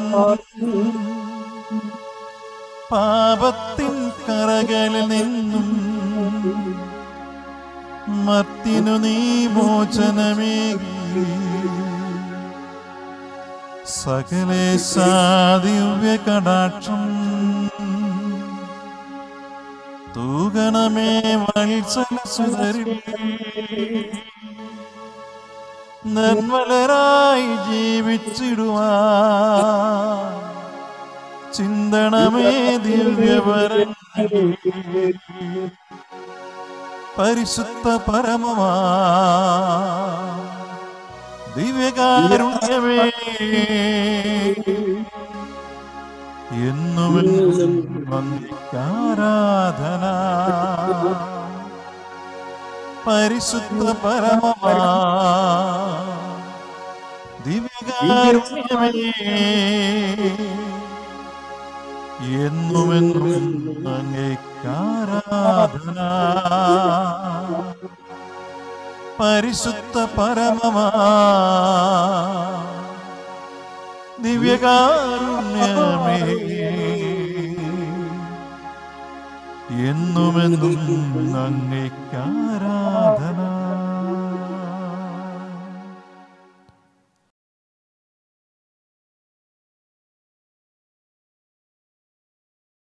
പാപത്തിൻ കറകളിൽ നിന്നും മത്തിനു നീ മോചനമേകി സകലേശാദിവ്യ കടാക്ഷം തൂകണമേ വത്സല സുതരിൽ നിർമ്മലരായി ജീവിച്ചിടുവാ ചിന്തണമേ ദിവ്യവരൻ പരിശുദ്ധ പരമമാ ദിവ്യകാരുണ്യമേ എന്നുമെന്നും വന്ദിക്കാരാധന പരിശുദ്ധ പരമമാ ദിവ്യകാരുണ്യമേ എന്നുമെന്നും അങ്ങേക്കാരാധന പരിശുദ്ധ പരമമാ ദിവ്യകാരുണ്യമേ എന്നുമെന്നും അങ്ങേക്കാരാധന